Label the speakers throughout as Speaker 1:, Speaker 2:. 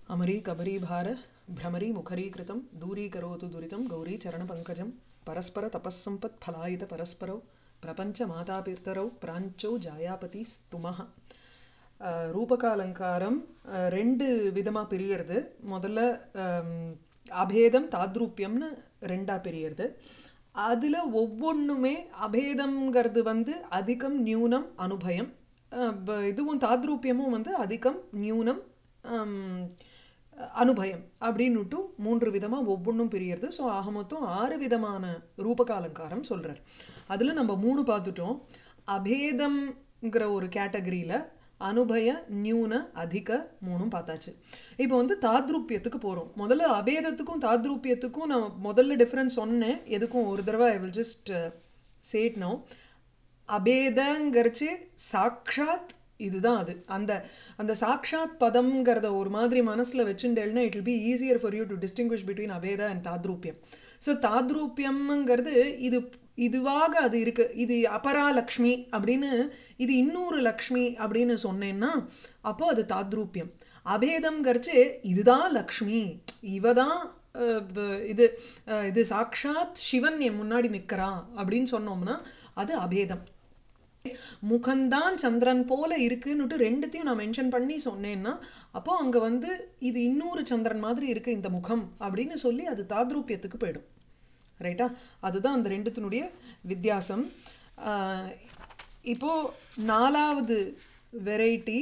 Speaker 1: अमरी कबरीभार भ्रमरी मुखरीकृतं दूरीकरोतु दुरितं गौरीचरणपङ्कजं परस्परतपःसम्पत्फलायितपरस्परौ प्रपञ्चमातापितरौ प्राञ्चौ जायापति स्तुमः அஹ், ரூபகாலங்காரம் அஹ், ரெண்டு விதமாக பிரியறது முதல்ல ஹம், அபேதம் தாத்ரூப்பியம்னு ரெண்டாக பிரியறது அதில் ஒவ்வொன்றுமே அபேதம்ங்கிறது வந்து அதிகம் நியூனம் அனுபயம் அஹ், ப- இதுவும் தாத்ரூப்பியமும் வந்து அதிகம் நியூனம் ஹம், அனுபயம் அப்படின்னுட்டு மூன்று விதமாக ஒவ்வொன்றும் பிரியறது ஸோ ஆக மொத்தம் ஆறு விதமான ரூபகாலங்காரம் சொல்கிறார் அதில் நம்ம மூணு பார்த்துட்டோம் அபேதம்ங்கிற ஒரு கேட்டகரியில் அனுபய நியூன அதிக மூணும் பார்த்தாச்சு இப்போ வந்து தாத்ரூப்பியத்துக்கு போகிறோம் முதல்ல அபேதத்துக்கும் தாத்ரூப்பியத்துக்கும் நான் முதல்ல டிஃப்ரென்ஸ் சொன்னேன் எதுக்கும் ஒரு தடவை I will just said no அபேதங்கிறச்சு சாக்ஷாத் இதுதான் அது அந்த அந்த சாக்ஷாத் பதம்ங்கிறத ஒரு மாதிரி மனசில் வச்சுட்டேன்னா it will be easier for you to distinguish between அபேத அண்ட் தாத்ரூப்பியம் ஸோ தாத்ரூப்பியம்ங்கிறது இது இதுவாக அது இருக்கு இது அபரா லக்ஷ்மி அப்படின்னு இது இன்னொரு லக்ஷ்மி அப்படின்னு சொன்னேன்னா அப்போ அது தாத்ரூப்பியம் அபேதம்ங்கிறச்சு இதுதான் லக்ஷ்மி இவ தான் அஹ், ப- இது அஹ், இது சாக்ஷாத் சிவன் என் முன்னாடி நிற்கிறான் அப்படின்னு சொன்னோம்னா அது அபேதம் முகந்தான் சந்திரன் போல இருக்குன்னுட்டு ரெண்டுத்தையும் நான் மென்ஷன் பண்ணி சொன்னேன்னா அப்போ அங்கே வந்து இது இன்னொரு சந்திரன் மாதிரி இருக்கு இந்த முகம் அப்படின்னு சொல்லி அது தாத்ரூப்பியத்துக்கு போயிடும் ரைட்டா அதுதான் அந்த ரெண்டுத்தினுடைய வித்தியாசம் ஆஹ், இப்போ நாலாவது வெரைட்டி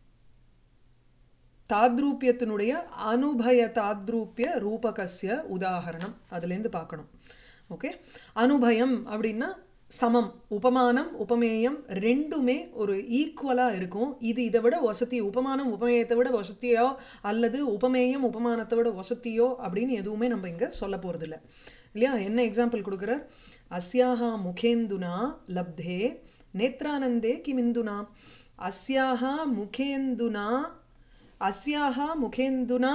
Speaker 1: தாத்ரூப்பியத்தினுடைய அனுபய தாத்ரூப்பிய ரூபகஸ்ய உதாகரணம் அதுலேருந்து பார்க்கணும் ஓகே அனுபயம் அப்படின்னா சமம் உபமானம் உபமேயம் ரெண்டுமே ஒரு ஈக்குவலாக இருக்கும் இது இதை விட வசதி உபமானம் உபமேயத்தை விட வசதியோ அல்லது உபமேயம் உபமானத்தை விட வசதியோ அப்படின்னு எதுவுமே நம்ம இங்கே சொல்ல போகிறதில்ல இல்லையா என்ன எக்ஸாம்பிள் கொடுக்குறார் அஸ்யாஹா முகேந்துனா லப்தே நேத்ரானந்தே கிமிந்துனா அஸ்யாஹா முகேந்துனா अस्याः मुखेन्दुना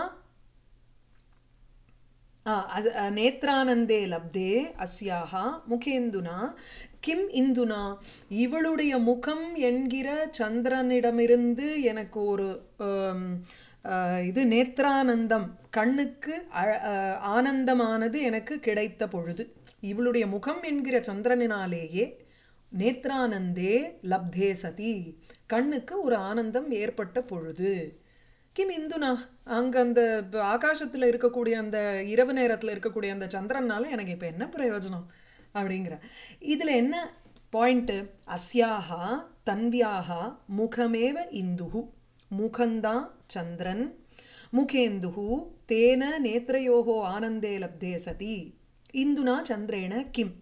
Speaker 1: आ, अज- अ, நேத்ரானந்தே லப்தே அஸ்யாஹ முகேந்துனா கிம் இந்துனா இவளுடைய முகம் என்கிற சந்திரனிடமிருந்து எனக்கு ஒரு ஆம், ஆ, இது நேத்ரானந்தம் கண்ணுக்கு அ- ஆ, ஆனந்தமானது எனக்கு கிடைத்த பொழுது இவளுடைய முகம் என்கிற சந்திரனினாலேயே நேத்ரானந்தே லப்தே சதி கண்ணுக்கு ஒரு ஆனந்தம் ஏற்பட்ட பொழுது கிம் இந்துனா அங்கே அந்த ப- ஆகாசத்துல இருக்கக்கூடிய அந்த இரவு நேரத்துல இருக்கக்கூடிய அந்த சந்திரனால எனக்கு இப்போ என்ன பிரயோஜனம் அப்படிங்கிற இதில் என்ன பாயிண்ட்டு அஸ்யாஹா தன்வியாஹா முகமேவ இந்துஹு முகந்தான் சந்திரன் முகேந்துஹு தேன நேத்ரயோகோ ஆனந்தே லப்தே சதி இந்துனா சந்திரேன கிம்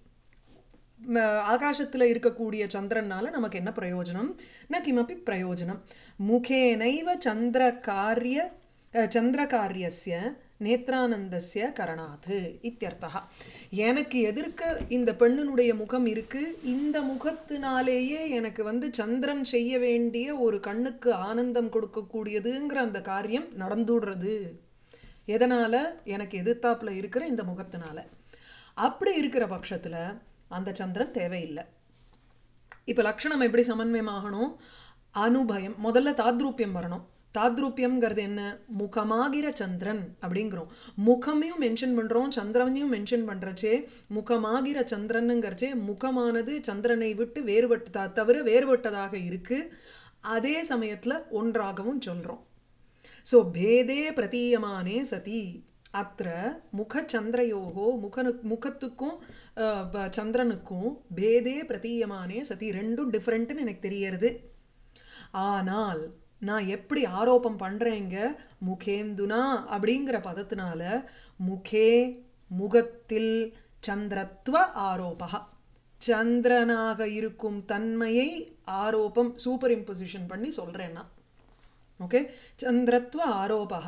Speaker 1: ஆகாசத்தில் இருக்கக்கூடிய சந்திரனால நமக்கு என்ன பிரயோஜனம் ந கிமப்பி பிரயோஜனம் முகேனைவ சந்திர காரிய சந்திரகாரியஸ்ய நேத்ரானந்தஸ்ய கரணாத் இத்தியர்த்தா எனக்கு எதிர்க்க இந்த பெண்ணினுடைய முகம் இருக்கு இந்த முகத்தினாலேயே எனக்கு வந்து சந்திரன் செய்ய வேண்டிய ஒரு கண்ணுக்கு ஆனந்தம் கொடுக்கக்கூடியதுங்கிற அந்த காரியம் நடந்துடுறது எதனால எனக்கு எதிர்த்தாப்புல இருக்கிற இந்த முகத்தினால அப்படி இருக்கிற பட்சத்துல அந்த சந்திரன் தேவையில்லை இப்போ லக்ஷணம் எப்படி சமன்வயமாகணும் அனுபயம் முதல்ல தாத்ரூப்பியம் வரணும் தாத்ரூப்பியம்ங்கிறது என்ன முகமாகிற சந்திரன் அப்படிங்கிறோம் முகமையும் மென்ஷன் பண்ணுறோம் சந்திரனையும் மென்ஷன் பண்ணுறச்சே முகமாகிற சந்திரனுங்கிறச்சே முகமானது சந்திரனை விட்டு வேறுபட்டு த- தவிர வேறுபட்டதாக இருக்கு அதே சமயத்தில் ஒன்றாகவும் சொல்கிறோம் ஸோ பேதே பிரதீயமானே சதி அத்த முகச்சந்திரயோகோ முகனு முகத்துக்கும் அஹ், ப- சந்திரனுக்கும் பேதே பிரதீயமானே சதி ரெண்டும் டிஃப்ரெண்ட்டுன்னு எனக்கு தெரியறது ஆனால் நான் எப்படி ஆரோபம் பண்ணுறேங்க முகேந்துனா அப்படிங்கிற பதத்தினால முகே முகத்தில் சந்திரத்வ ஆரோபா சந்திரனாக இருக்கும் தன்மையை ஆரோபம் சூப்பர் இம்போசிஷன் பண்ணி சொல்கிறேன்னா ஓகே சந்திரத்வ ஆரோபா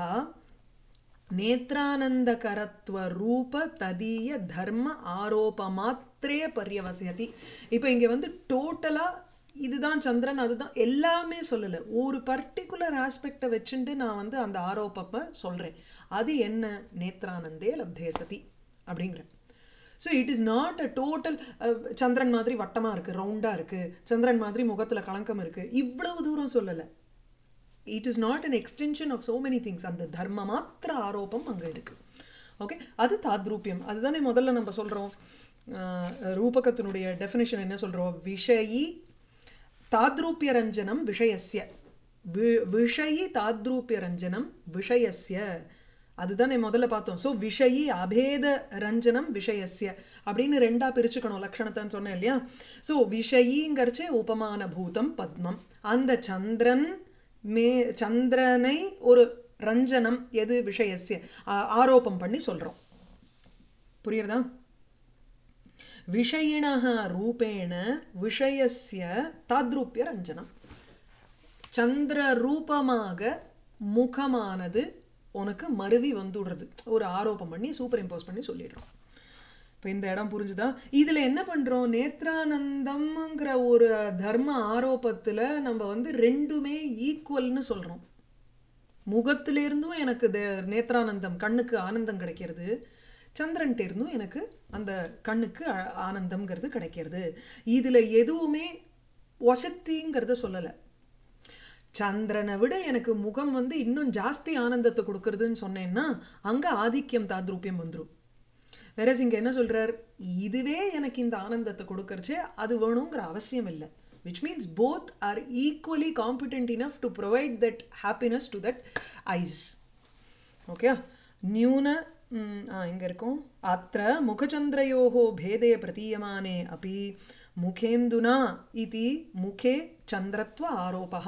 Speaker 1: நேத்ரானந்தகரத்வ ரூப ததீய தர்ம ஆரோப மாத்திரே பரியவசியதி இப்போ இங்கே வந்து டோட்டலாக இதுதான் சந்திரன் அதுதான் எல்லாமே சொல்லலை ஒரு பர்டிகுலர் ஆஸ்பெக்டை வச்சுட்டு நான் வந்து அந்த ஆரோப்பப்பை சொல்கிறேன் அது என்ன நேத்ரானந்தே லப்தே சதி அப்படிங்கிறேன் so it is not a total சந்திரன் மாதிரி வட்டமாக இருக்குது ரவுண்டாக இருக்குது சந்திரன் மாதிரி முகத்தில் களங்கம் இருக்குது இவ்வளவு தூரம் சொல்லலை it is not an extension of so many things அந்த தர்ம மாத்திர ஆரோப்பம் அங்கே இருக்கு ஓகே அது தாத்ரூபியம் அதுதானே முதல்ல நம்ம சொல்கிறோம் ரூபகத்தினுடைய டெஃபினேஷன் என்ன சொல்கிறோம் விஷயி தாத்ரூபியரஞ்சனம் விஷயஸ்ய வி விஷயி தாத்ரூபியரஞ்சனம் விஷயஸ்ய அதுதானே முதல்ல பார்த்தோம் ஸோ விஷயி அபேத ரஞ்சனம் விஷயஸ்ய அப்படின்னு ரெண்டா பிரிச்சுக்கணும் லக்ஷணத்தைன்னு சொன்னேன் இல்லையா ஸோ விஷயிங்கிறச்சே உபமான பூதம் பத்மம் அந்த சந்திரன் மே சந்திரனை ஒரு ரஞ்சனம் எது விஷயஸ்ய ஆ- ஆரோப்பம் பண்ணி சொல்கிறோம் புரியுறதா விஷயிணः ரூபேண விஷயஸ்ய தாத்ரூபிய ரஞ்சனம் சந்திர ரூபமாக முகமானது உனக்கு மருவி வந்துடுறது ஒரு ஆரோப்பம் பண்ணி சூப்பர் இம்போஸ் பண்ணி சொல்லிடுறோம் இப்போ இந்த இடம் புரிஞ்சுதா இதில் என்ன பண்ணுறோம் நேத்ரானந்தம்ங்கிற ஒரு தர்ம ஆரோப்பத்தில் நம்ம வந்து ரெண்டுமே ஈக்குவல்னு சொல்கிறோம் முகத்திலிருந்தும் எனக்கு தே- நேத்ரானந்தம் கண்ணுக்கு ஆனந்தம் கிடைக்கிறது சந்திரன்ட்ட இருந்தும் எனக்கு அந்த கண்ணுக்கு அ- ஆனந்தம்ங்கிறது கிடைக்கிறது இதில் எதுவுமே வசத்திங்கிறத சொல்லலை சந்திரனை விட எனக்கு முகம் வந்து இன்னும் ஜாஸ்தி ஆனந்தத்தை கொடுக்கறதுன்னு சொன்னேன்னா அங்கே ஆதிக்கியம் தாத்ரூபியம் வந்துடும் வேறஸ் இங்கே என்ன சொல்றார் இதுவே எனக்கு இந்த ஆனந்தத்தை கொடுக்கறச்சே அது வேணுங்கிற அவசியம் இல்லை which means both are equally competent enough to provide that happiness to that eyes okay न्यून ம், ஆ இங்கே இருக்கும் அத்த முகச்சந்திரயோः भेदे प्रतीयमाने अपि मुखेन्दुना इति मुखे चन्द्रत्व आरोपः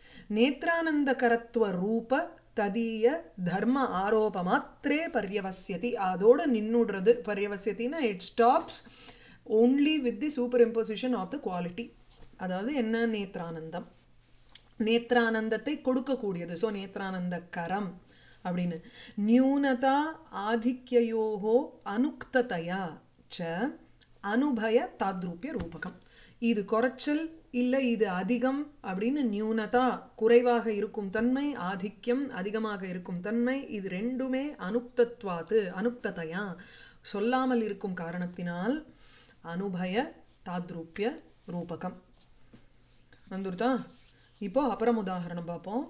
Speaker 1: நேத்ரானந்தகரத்துவ ததீய தர்ம ஆரோப மாத்திரே பர்யவசியதி அதோட நின்னுடுறது பர்யவசியத்தின்னா it stops only with the superimposition of the quality அதாவது என்ன நேத்ரானந்தம் நேத்ரானந்தத்தை கொடுக்கக்கூடியது ஸோ நேத்ரானந்த கரம் அப்படின்னு நியூனதா ஆதிக்யயோகோ அனுக்ததையா ச அனுபய தாத்ரூபிய ரூபகம் இது குறைச்சல் இல்லை இது அதிகம் அப்படின்னு நியூனதா குறைவாக இருக்கும் தன்மை ஆதிக்கியம் அதிகமாக இருக்கும் தன்மை இது ரெண்டுமே அனுக்தத்வாத்து அனுக்ததையா சொல்லாமல் இருக்கும் காரணத்தினால் அனுபய தாத்ரூபிய ரூபகம் வந்துருதா இப்போ அப்புறம் உதாரணம் பார்ப்போம்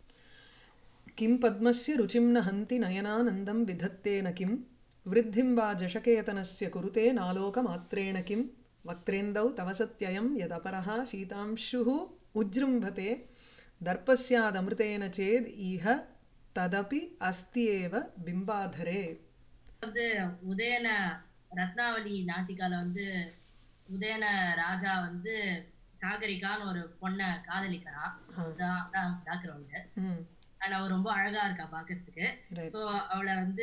Speaker 1: किं पद्मस्य रुचिं न हन्ति नयनानन्दं विधत्तेन किं वृद्धिं वा जशकेतनस्य कुरुते नालोकमात्रेण किं वक्त्रेन्दौ तव सत्ययं यदपरः शीतांशुः उज्जृम्भते दर्पस्यादमृतेन चेद् इह तदपि अस्ति एव बिम्बाधरे
Speaker 2: வந்து உதயன ரத்னாவளி நாட்டிகால வந்து உதயன ராஜா வந்து சாகரிகான்னு ஒரு பொண்ணை காதலிக்கிறான் அதான் அதான் பேக்ரவுண்டு
Speaker 1: ம்
Speaker 2: அண்ட் அவ ரொம்ப அழகா இருக்கா பாக்குறதுக்கு
Speaker 1: Right.
Speaker 2: சோ அவளை வந்து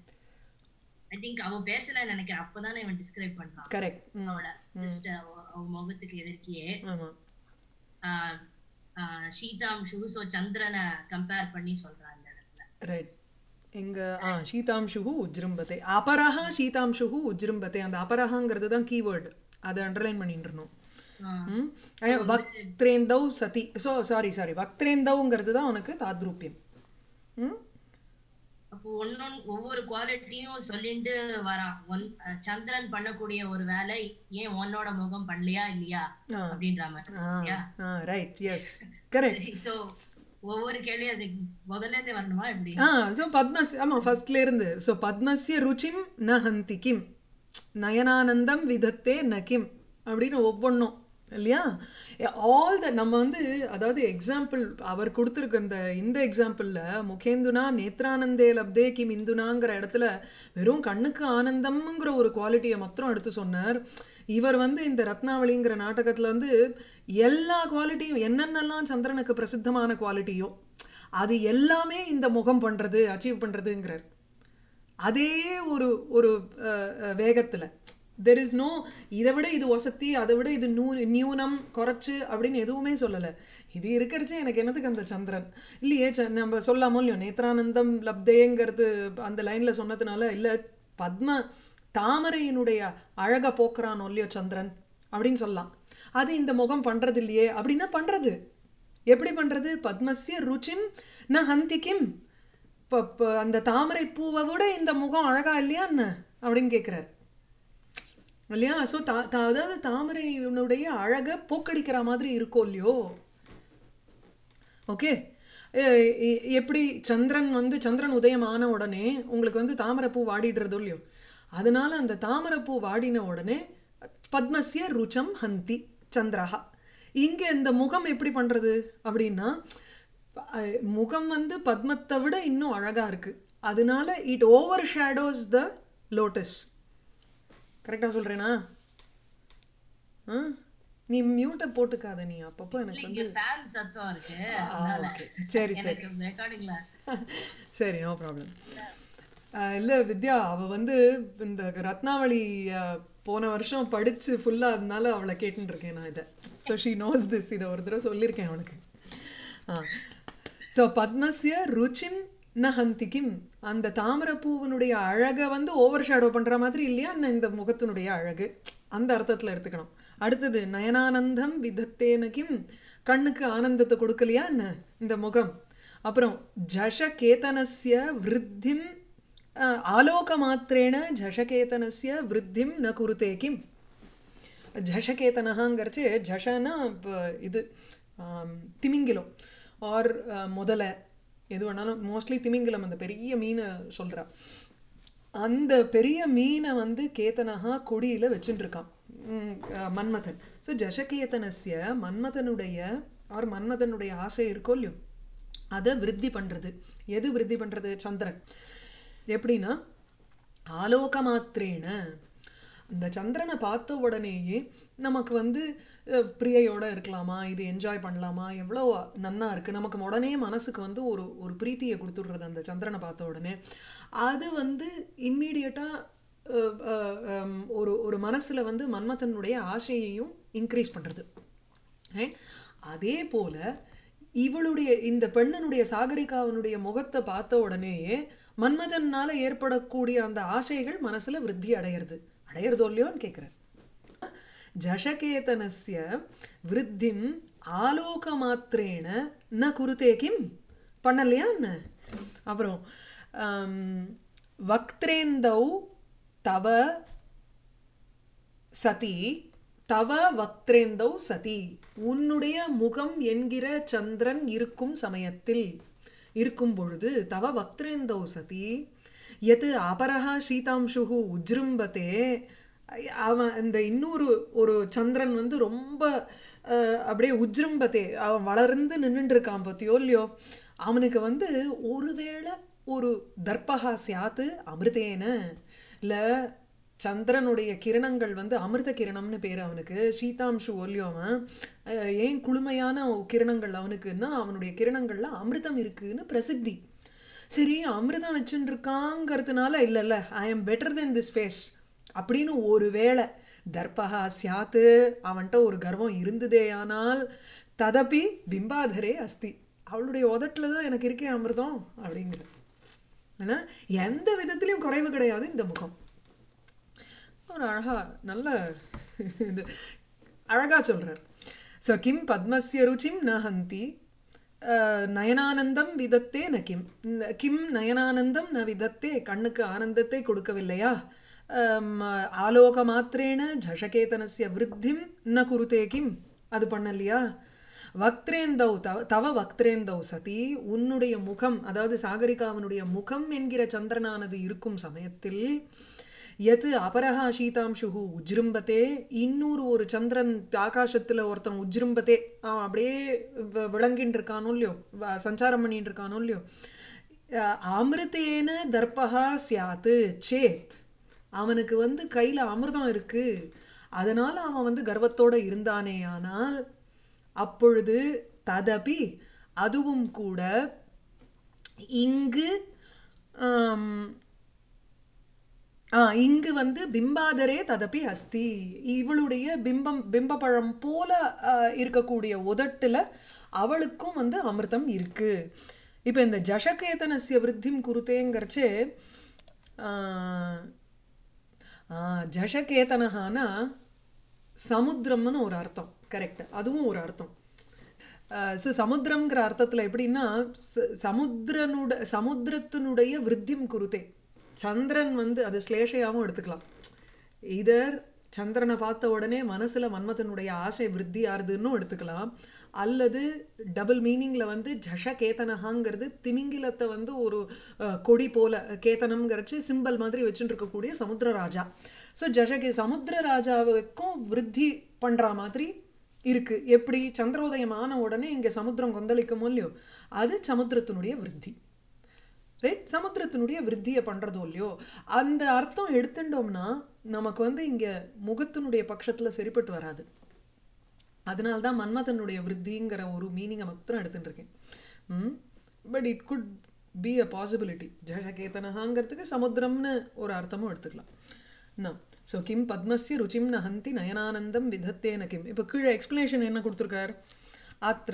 Speaker 2: ஐ திங்க் அவ பேசலன்னு நினைக்கிறேன் அப்பதானே இவன் டிஸ்கிரைப் பண்றான்
Speaker 1: கரெக்ட் ம்
Speaker 2: அவளை ஜஸ்ட் அவ முகத்துக்கு எதிர்க்கியே
Speaker 1: ஆமாம்
Speaker 2: ஆஹ் ஆஹ் ஷீதாம்ஷு ஸோ சந்திரனை கம்பேர் பண்ணி சொல்றான் இந்த இடத்துல
Speaker 1: ரைட் இங்க ஆ சீதாம்சுகு உஜ்ரும்பதே அபரஹா சீதாம்சுகு உஜ்ரும்பதே அந்த அபரஹாங்கிறது தான் கீவேர்டு அதை அண்டர்லைன் பண்ணிட்டு இருந்தோம்
Speaker 2: ஆஹ்
Speaker 1: ம் அஹ் வக்த்ரேந்தௌ சதி ஸோ சாரி சாரி வக்த்ரேந்தௌங்கிறது தான் உனக்கு தாத்ரூபியம் ம்
Speaker 2: அப்போ ஒன்னொன்னு ஒவ்வொரு குவாலிட்டியும் சொல்லிட்டு வரான் ஒன் அஹ் சந்திரன் பண்ணக்கூடிய ஒரு வேலை ஏன் உன்னோட முகம் பண்ணலையா இல்லையா
Speaker 1: ஆ.
Speaker 2: அப்படின்ற மாதிரி
Speaker 1: ஆ
Speaker 2: இல்லையா
Speaker 1: ஆ ரைட் எஸ் கரெக்ட்
Speaker 2: சோ ஒவ்வொரு கேள்வியும் அதுக்கு முதல்ல இருந்தே வரணுமா எப்படி
Speaker 1: ஆ ஸோ பத்மஸ் ஆமாம் ஃபர்ஸ்ட்ல இருந்து ஸோ பத்மஸ்ய ருச்சிம் ந ஹந்தி கிம் நயனானந்தம் விதத்தே ந கிம் அப்படின்னு ஒவ்வொன்றும் இல்லையா ஆல் த நம்ம வந்து அதாவது எக்ஸாம்பிள் அவர் கொடுத்துருக்க இந்த இந்த எக்ஸாம்பிளில் முகேந்துனா நேத்ரானந்தே லப்தே கிம் இந்துனாங்கிற இடத்துல வெறும் கண்ணுக்கு ஆனந்தம்ங்கிற ஒரு குவாலிட்டியை மாத்திரம் எடுத்து சொன்னார் இவர் வந்து இந்த ரத்னாவளிங்கிற நாடகத்தில் வந்து எல்லா குவாலிட்டியும் என்னென்னலாம் சந்திரனுக்கு பிரசித்தமான குவாலிட்டியோ அது எல்லாமே இந்த முகம் பண்ணுறது அச்சீவ் பண்ணுறதுங்கிறார் அதே ஒரு ஒரு வேகத்தில் தெர் இஸ் நோ இதை விட இது ஒசத்தி அதை விட இது நூ நியூனம் குறைச்சு அப்படின்னு எதுவுமே சொல்லலை இது இருக்கிறச்சே எனக்கு என்னத்துக்கு அந்த சந்திரன் இல்லையே ச நம்ம சொல்லாமோ இல்லையோ நேத்ரானந்தம் லப்தேங்கிறது அந்த லைனில் சொன்னதுனால இல்லை பத்ம தாமரையினுடைய அழகை போக்குறானோ இல்லையோ சந்திரன் அப்படின்னு சொல்லலாம் அது இந்த முகம் பண்ணுறது இல்லையே அப்படின்னா பண்ணுறது எப்படி பண்ணுறது பத்மஸ்ய ருச்சிம் ந ஹந்தி கிம் இப்போ இப்போ அந்த தாமரை பூவை விட இந்த முகம் அழகா இல்லையா என்ன அப்படின்னு கேட்குறாரு இல்லையா ஸோ தா தா அதாவது தாமரையினுடைய அழகை போக்கடிக்கிற மாதிரி இருக்கோ இல்லையோ ஓகே எ- எ- எப்படி சந்திரன் வந்து சந்திரன் உதயமான உடனே உங்களுக்கு வந்து தாமரைப்பூ வாடிடுறதோ இல்லையோ அதனால அந்த தாமரைப்பூ வாடின உடனே பத்மஸ்ய ருச்சம் ஹந்தி சந்திரஹா இங்க இந்த முகம் எப்படி பண்றது அப்படின்னா அஹ், முகம் வந்து பத்மத்தை விட இன்னும் அழகா இருக்கு அதனால it overshadows the lotus கரெக்டா சொல்றேனா ஆ? நீ மியூட்டை போட்டுக்காத நீ அப்பப்போ எனக்கு
Speaker 2: இல்ல
Speaker 1: வந்து
Speaker 2: இங்க ஃபேன் சத்தம் இருக்கு
Speaker 1: ஆ,
Speaker 2: அதனால
Speaker 1: okay. சரி சரி
Speaker 2: எனக்கு ரெக்கார்டிங்ல
Speaker 1: சரி நோ ப்ராப்ளம் இல்லை வித்யா அவள் வந்து இந்த ரத்னாவளி அஹ், போன வருஷம் படித்து ஃபுல்லாக அதனால அவளை கேட்டுன்னு இருக்கேன் நான் இதை ஸோ ஷீ நோஸ் திஸ் இதை ஒரு தடவை சொல்லியிருக்கேன் அவனுக்கு ஆ ஸோ பத்மஸ்ய ருச்சிம் ந ஹந்தி கிம் அந்த தாமரைப்பூவினுடைய அழகை வந்து ஓவர் ஷேடோ பண்ணுற மாதிரி இல்லையா என்ன இந்த முகத்தினுடைய அழகு அந்த அர்த்தத்தில் எடுத்துக்கணும் அடுத்தது நயனானந்தம் விதத்தேன கிம் கண்ணுக்கு ஆனந்தத்தை கொடுக்கலையா என்ன இந்த முகம் அப்புறம் ஜஷகேதனஸ்ய விருத்திம் அஹ், ஆலோகமாத்திரேன ஜஷகேதனஸ்ய விருத்திம் ந குருதே கிம் ஜஷகேதனகாங்கிறச்சு ஜஷனா இப்போ இது ஆம், திமிங்கிலம் ஆர் முதலை எது வேணாலும் மோஸ்ட்லி திமிங்கிலம் அந்த பெரிய மீனை சொல்கிறா அந்த பெரிய மீனை வந்து கேத்தனஹா கொடியில் வச்சுட்டு இருக்கான் ம், அஹ், மன்மதன் ஸோ ஜஷகேதனஸ்ய மன்மதனுடைய ஆர் மன்மதனுடைய ஆசை இருக்கோ இல்லையோ அதை விருத்தி பண்ணுறது எது விருத்தி பண்ணுறது சந்திரன் எப்படின்னா ஆலோக மாத்திரேன அந்த சந்திரனை பார்த்த உடனேயே நமக்கு வந்து அஹ், பிரியையோட இருக்கலாமா இது என்ஜாய் பண்ணலாமா எவ்வளோ நன்னா இருக்குது நமக்கு உடனே மனசுக்கு வந்து ஒரு ஒரு பிரீத்தியை கொடுத்துடுறது அந்த சந்திரனை பார்த்த உடனே அது வந்து இம்மீடியட்டாக ஒரு ஒரு மனசில் வந்து மன்மதனுடைய ஆசையையும் இன்க்ரீஸ் பண்ணுறது ரைட் அதே போல் இவளுடைய இந்த பெண்ணனுடைய சாகரிகாவனுடைய முகத்தை பார்த்த உடனேயே மன்மதனால ஏற்படக்கூடிய அந்த ஆசைகள் மனசுல விருத்தி அடையிறது அடையிறதோ இல்லையோன்னு கேட்குறேன் ஜஷகேதனஸ்ய விருத்திம் ஆலோக மாத்திரேன ந குருதே கிம் பண்ணலையா என்ன அப்புறம் ஆம், வக்திரேந்தௌ தவ சதி தவ வக்திரேந்தௌ சதி உன்னுடைய முகம் என்கிற சந்திரன் இருக்கும் சமயத்தில் இருக்கும் பொழுது தவ வக்திரேந்தௌ சதி எது அபரஹா சீதாம்சுகு உஜ்ரும்பத்தே அவன் இந்த இன்னொரு ஒரு சந்திரன் வந்து ரொம்ப அஹ், அப்படியே உஜ்ரும்பத்தே அவன் வளர்ந்து நின்றுட்டு இருக்கான் பத்தியோ இல்லையோ அவனுக்கு வந்து ஒருவேளை ஒரு தர்பகா சியாத்து அமிர்தேன இல்லை சந்திரனுடைய கிரணங்கள் வந்து அமிர்த கிரணம்னு பேர் அவனுக்கு சீதாம்சு ஒல்லியோவன் அஹ், ஏன் குளுமையான கிரணங்கள் அவனுக்குன்னா அவனுடைய கிரணங்கள்ல அமிர்தம் இருக்குன்னு பிரசித்தி சரி அமிர்தம் வச்சுட்டு இருக்காங்கிறதுனால இல்லை இல்லை I am better then this face அப்படின்னு ஒரு வேளை தர்பகா சியாத்து அவன்கிட்ட ஒரு கர்வம் இருந்ததேயானால் ததப்பி பிம்பாதரே அஸ்தி அவளுடைய உதட்டில் தான் எனக்கு இருக்கே அமிர்தம் அப்படிங்கிறது ஏன்னா எந்த விதத்திலையும் குறைவு கிடையாது இந்த முகம் ஒரு அழகா நல்ல இது அழகா சொல்றார் ஸோ கிம் பத்மஸ்ய ருச்சிம் ந ஹந்தி அஹ், நயனானந்தம் விதத்தே ந கிம் ந- கிம் நயனானந்தம் ந விதத்தே கண்ணுக்கு ஆனந்தத்தை கொடுக்கவில்லையா அம், ஆலோக மாத்திரேன ஜஷகேதனஸ்ய விருத்திம் ந குருதே கிம் அது பண்ணலையா வக்திரேந்தௌ தவ தவ வக்திரேந்தௌ சதி உன்னுடைய முகம் அதாவது சாகரிகாவனுடைய முகம் என்கிற சந்திரனானது இருக்கும் சமயத்தில் எது அபரஹா சீதாம்சுகு உஜ்ரும்பத்தே இன்னொரு ஒரு சந்திரன் ஆகாசத்துல ஒருத்தன் உஜ்ரும்பத்தே அவன் அப்படியே வ- விளங்கின்னு இருக்கானோ இல்லையோ வ- சஞ்சாரம் பண்ணிட்டு இருக்கானோ இல்லையோ அஹ், அமிர்தேன தர்பகா சியாத்து சேத் அவனுக்கு வந்து கையில அமிர்தம் இருக்கு அதனால அவன் வந்து கர்வத்தோட இருந்தானே ஆனால் அப்பொழுது ததபி அதுவும் கூட இங்கு ஆம், ஆ இங்கு வந்து பிம்பாதரே ததப்பி அஸ்தி இவளுடைய பிம்பம் பிம்பப்பழம் போல ஆ, இருக்கக்கூடிய உதட்டுல அவளுக்கும் வந்து அமிர்தம் இருக்கு இப்போ இந்த ஜஷகேதனஸ்ய விருத்திம் குருத்தேங்கிறச்சே ஜஷகேதனஹானா சமுத்திரம்னு ஒரு அர்த்தம் கரெக்ட் அதுவும் ஒரு அர்த்தம் ஸோ சமுத்திரம்ங்கிற அர்த்தத்தில் எப்படின்னா ச- சமுத்திரனுட சமுத்திரத்தினுடைய விருத்திம் குருத்தே சந்திரன் வந்து அது ஸ்லேஷையாகவும் எடுத்துக்கலாம் இதர் சந்திரனை பார்த்த உடனே மனசுல மன்மதனுடைய ஆசை விருத்தி ஆறுதுன்னு எடுத்துக்கலாம் அல்லது டபுள் மீனிங்கில் வந்து ஜஷ கேத்தனஹாங்கிறது திமிங்கிலத்தை வந்து ஒரு அஹ், கொடி போல கேத்தனம்ங்கிறச்சு சிம்பல் மாதிரி வச்சுட்டு இருக்கக்கூடிய சமுத்திர ராஜா ஸோ ஜஷகே சமுத்திர ராஜாவுக்கும் விருத்தி பண்ணுற மாதிரி இருக்கு எப்படி சந்திரோதயமான உடனே இங்கே சமுத்திரம் கொந்தளிக்கும் இல்லையோ அது சமுத்திரத்தினுடைய விருத்தி ரைட் சமுத்திரத்தினுடைய விருத்தியை பண்ணுறதோ இல்லையோ அந்த அர்த்தம் எடுத்துட்டோம்னா நமக்கு வந்து இங்கே முகத்தினுடைய பட்சத்தில் சரிப்பட்டு வராது அதனால தான் மன்மதனுடைய விருத்திங்கிற ஒரு மீனிங்கை மாத்திரம் எடுத்துட்டு இருக்கேன் ம் but it could be a possibility ஜஷகேதனஹாங்கிறதுக்கு சமுத்திரம்னு ஒரு அர்த்தமும் எடுத்துக்கலாம் நான் ஸோ கிம் பத்மஸ்ய ருச்சிம் நஹந்தி நயனானந்தம் விதத்தேன கிம் இப்போ கீழே எக்ஸ்பிளனேஷன் என்ன கொடுத்துருக்கார் அத்த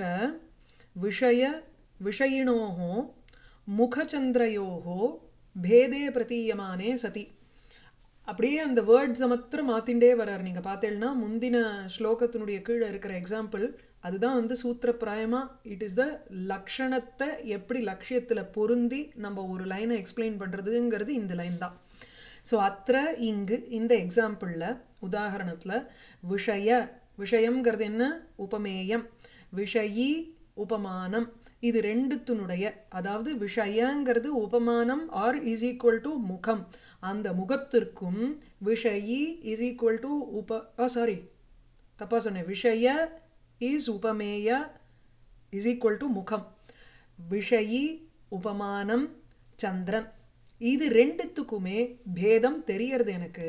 Speaker 1: விஷய விஷயிணோः முகச்சந்திரயோः பேதே பிரதீயமானே சதி அப்படியே அந்த வேர்ட்ஸை மாத்திரம் மாற்றிண்டே வர்றார் நீங்கள் பார்த்தேன்னா முந்தின ஸ்லோகத்தினுடைய கீழே இருக்கிற எக்ஸாம்பிள் அதுதான் வந்து சூத்திரப்பிராயமாக இட் இஸ் த லக்ஷணத்தை எப்படி லட்சியத்தில் பொருந்தி நம்ம ஒரு லைனை எக்ஸ்பிளைன் பண்ணுறதுங்கிறது இந்த லைன் தான் ஸோ அത്ര இங்கு இந்த எக்ஸாம்பிளில் உதாரணத்தில் விஷய விஷயம்ங்கிறது என்ன உபமேயம் விஷயி உபமானம் இது ரெண்டுத்தினுடைய அதாவது விஷயங்கிறது உபமானம் ஆர் இஸ் ஈக்குவல் டு முகம் அந்த முகத்திற்கும் விஷயி இஸ் ஈக்குவல் டு உப சாரி தப்பா சொன்னேன் விஷய இஸ் உபமேய இஸ் ஈக்குவல் டு முகம் விஷயி உபமானம் சந்திரன் இது ரெண்டுத்துக்குமே பேதம் தெரியறது எனக்கு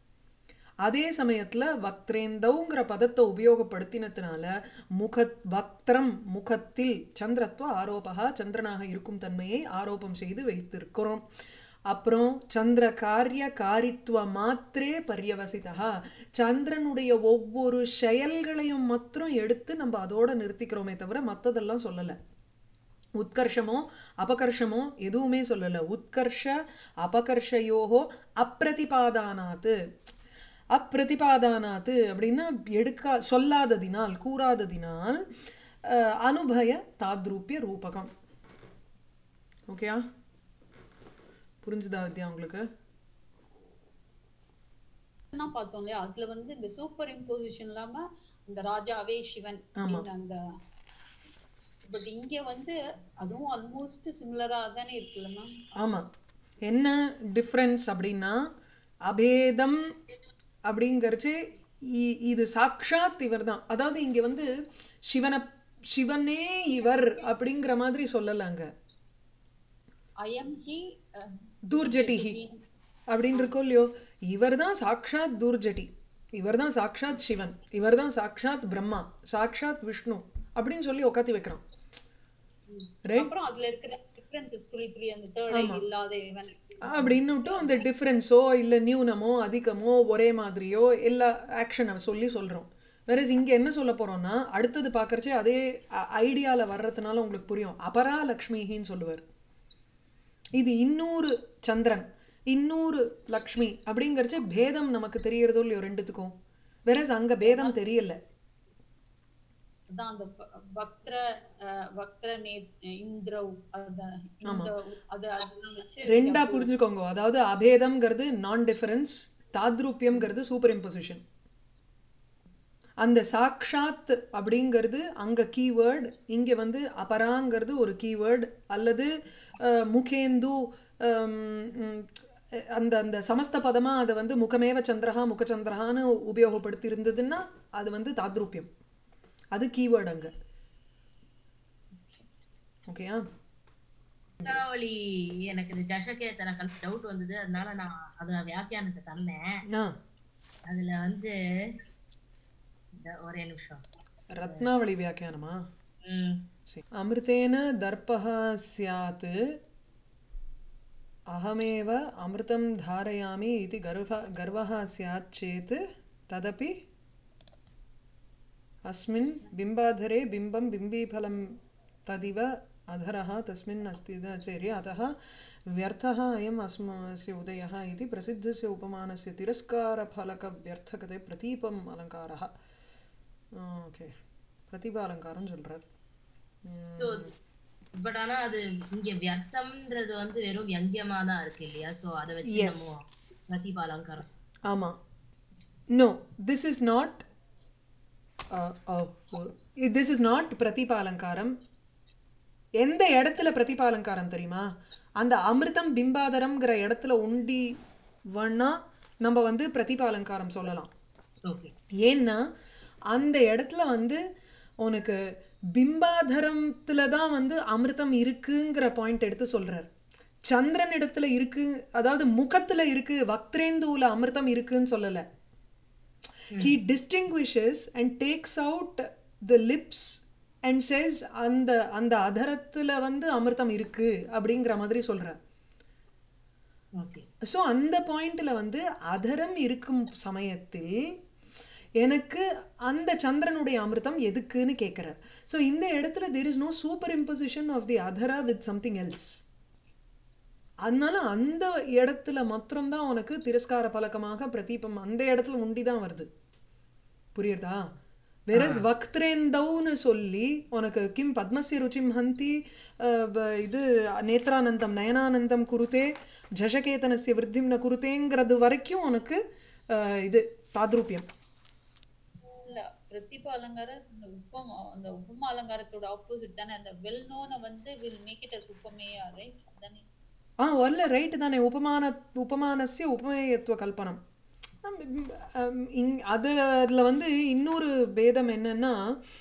Speaker 1: அதே சமயத்தில் வக்திரேந்தவுங்கிற பதத்தை உபயோகப்படுத்தினதுனால முக வக்திரம் முகத்தில் சந்திரத்துவ ஆரோபகா சந்திரனாக இருக்கும் தன்மையை ஆரோபம் செய்து வைத்திருக்கிறோம் அப்புறம் சந்திர காரிய காரித்துவ மாத்திரே பரியவசிதா சந்திரனுடைய ஒவ்வொரு செயல்களையும் மாத்திரம் எடுத்து நம்ம அதோட நிறுத்திக்கிறோமே தவிர மற்றதெல்லாம் சொல்லலை உத்கர்ஷமோ அபகர்ஷமோ எதுவுமே சொல்லலை உத்கர்ஷ அபகர்ஷயோகோ அப்பிரதிபாதானாத்து அப்பிரதிபாதானாத்து அப்படின்னா எடுக்கா சொல்லாததினால் கூறாததினால் அஹ், அனுபய தாத்ரூபிய ரூபகம் ஓகேயா புரிஞ்சுதா வித்யா உங்களுக்கு
Speaker 3: தான் பார்த்தோம் இல்லையா அதுல வந்து இந்த சூப்பர் இம்போசிஷன் இல்லாம இந்த ராஜாவே சிவன் அப்படின்னு அந்த பட் இங்க வந்து அதுவும் ஆல்மோஸ்ட் சிமிலரா தானே இருக்குல்ல மேம்
Speaker 1: ஆமாம் என்ன டிஃப்ரென்ஸ் அப்படின்னா அபேதம் அப்படிங்கிறச்சு இ- இது சாக்ஷாத் இவர் தான் அதாவது இங்கே வந்து சிவனை சிவனே இவர் அப்படிங்கிற மாதிரி சொல்லலாங்க
Speaker 3: அயம் ஹி
Speaker 1: தூர்ஜட்டிஹி அப்படின்னு இருக்கோ இல்லையோ இவர் தான் சாக்ஷாத் தூர்ஜட்டி இவர் தான் சாக்ஷாத் சிவன் இவர் தான் சாக்ஷாத் பிரம்மா சாக்ஷாத் விஷ்ணு அப்படின்னு சொல்லி உட்காத்தி வைக்கிறான் ரைட்
Speaker 3: அப்புறம் அதுல இருக்கிற டிஃபரன்சஸ் துளி துளி அந்த தேர்ட் இல்லாத இவன்
Speaker 1: அப்படின்னுட்டு அந்த டிஃப்ரென்ஸோ இல்லை நியூனமோ அதிகமோ ஒரே மாதிரியோ எல்லா ஆக்ஷனை சொல்லி சொல்கிறோம் வேற இங்கே என்ன சொல்ல போகிறோம்னா அடுத்தது பார்க்கறச்சே அதே ஐடியாவில் வர்றதுனால உங்களுக்கு புரியும் அபரா லக்ஷ்மிஹின்னு சொல்லுவார் இது இன்னூறு சந்திரன் இன்னூறு லக்ஷ்மி அப்படிங்கிறச்ச பேதம் நமக்கு தெரியறதோ இல்லையோ ரெண்டுத்துக்கும் வேற அங்கே பேதம் தெரியல
Speaker 3: அதான் அந்த ப- வக்ர அஹ், வக்ர நே இந்திரவ் அந்த இந்த அது அதெல்லாம் வச்சு
Speaker 1: ரெண்டா புரிஞ்சுக்கோங்க அதாவது அபேதம்ங்கிறது நான் டிஃபரன்ஸ் தாத்ரூபியம்ங்கிறது சூப்பர் இம்போசிஷன் அந்த சாக்ஷாத் அப்படிங்கிறது அங்கே கீவேர்டு இங்கே வந்து அபராங்கிறது ஒரு கீவேர்டு அல்லது அஹ், முகேந்து ஹம், ம், அந்த அந்த சமஸ்த பதமாக அதை வந்து முகமேவ சந்திரஹா முகச்சந்திரஹான்னு உபயோகப்படுத்தி இருந்ததுன்னா அது வந்து தாத்ரூபியம் அது கீவேர்டு அங்கே ஓகேயா
Speaker 2: ரத்னாவளி எனக்கு இது ஜஷகேத்தன டவுட் வந்தது அதனால நான் அத வியாக்கியானத்தை தந்தேன்
Speaker 1: ஆ
Speaker 2: அதுல வந்து இந்த ஒரே நிமிஷம்
Speaker 1: ரத்னாவளி வியாக்கியானமா
Speaker 2: ம்
Speaker 1: சரி. अमृतेन दर्पः स्यात् अहमेव अमृतं धारयामि इति गर्व गर्वः स्यात् चेत् तदपि अस्मिन् बिम्बाधरे बिम्बं बिम्बीफलं तदिव अधरः तस्मिन् अस्ति न चेर्य अतः व्यर्थः अयम् अस्मस्य उदयः इति प्रसिद्धस्य उपमानस्य तिरस्कारफलकव्यर्थकते प्रतीपम् अलङ्कारः ஓகே பிரதிபா அலங்காரம்னு சொல்கிறார்
Speaker 2: சோ பட் ஆனா அது இங்க வியர்த்தம்ன்றது வந்து வெறும் வியங்கியமா தான் இருக்கு இல்லையா சோ அத வச்சு
Speaker 1: Yes.
Speaker 2: நம்ம பிரதிபா அலங்காரம்
Speaker 1: ஆமாம் no this is not this is not பிரதிபாலங்காரம் எந்த இடத்துல பிரதிபாலங்காரம் தெரியுமா அந்த அமிர்தம் பிம்பாதரம்ங்கிற இடத்துல உண்டி வேணா நம்ம வந்து பிரதிபாலங்காரம் சொல்லலாம்
Speaker 2: ஓகே
Speaker 1: ஏன்னா அந்த இடத்துல வந்து உனக்கு பிம்பாதரத்துல தான் வந்து அமிர்தம் இருக்குங்கிற பாயிண்ட் எடுத்து சொல்றார் சந்திரன் இடத்துல இருக்கு அதாவது முகத்துல இருக்கு வக்திரேந்துல அமிர்தம் இருக்குன்னு சொல்லல he distinguishes and takes out the lips and says அந்த அந்த அதரத்துல வந்து அமிர்தம் இருக்கு அப்படிங்கிற மாதிரி சொல்றார்
Speaker 2: ஓகே
Speaker 1: ஸோ அந்த பாயிண்ட்ல வந்து அதரம் இருக்கும் சமயத்தில் எனக்கு அந்த சந்திரனுடைய அமிர்தம் எதுக்குன்னு கேட்குறார் ஸோ இந்த இடத்துல there is no superimposition of the அதரா வித் சம்திங் எல்ஸ் அதனால அந்த இடத்துல மாத்திரம்தான் உனக்கு திரஸ்கார பழக்கமாக பிரதீபம் அந்த இடத்துல உண்டி தான் வருது புரியுறதா வெரஸ் வக்திரேந்தௌன்னு சொல்லி உனக்கு கிம் பத்மஸ்ய ருச்சிம் ஹந்தி அஹ், வ- இது நேத்ரானந்தம் நயனானந்தம் குருதே ஜஷகேதனஸ்ய விருத்திம் ந குருதேங்கிறது வரைக்கும் உனக்கு அஹ், இது தாத்ரூபியம்
Speaker 3: இல்ல பிரதிப அலங்காரம் இந்த உப்பம் அந்த உபமா அலங்காரத்தோட ஆப்போசிட் தானே அந்த வெல் நோனை வந்து வில் மேக் இட் அஸ் உப்பமேயா ரைட் அதானே
Speaker 1: ஆ வரல ரைட்டு தானே உபமான உபமானஸ்ய உபமேயத்துவ கல்பனம் இங் அதில் அதில் வந்து இன்னொரு பேதம் என்னன்னா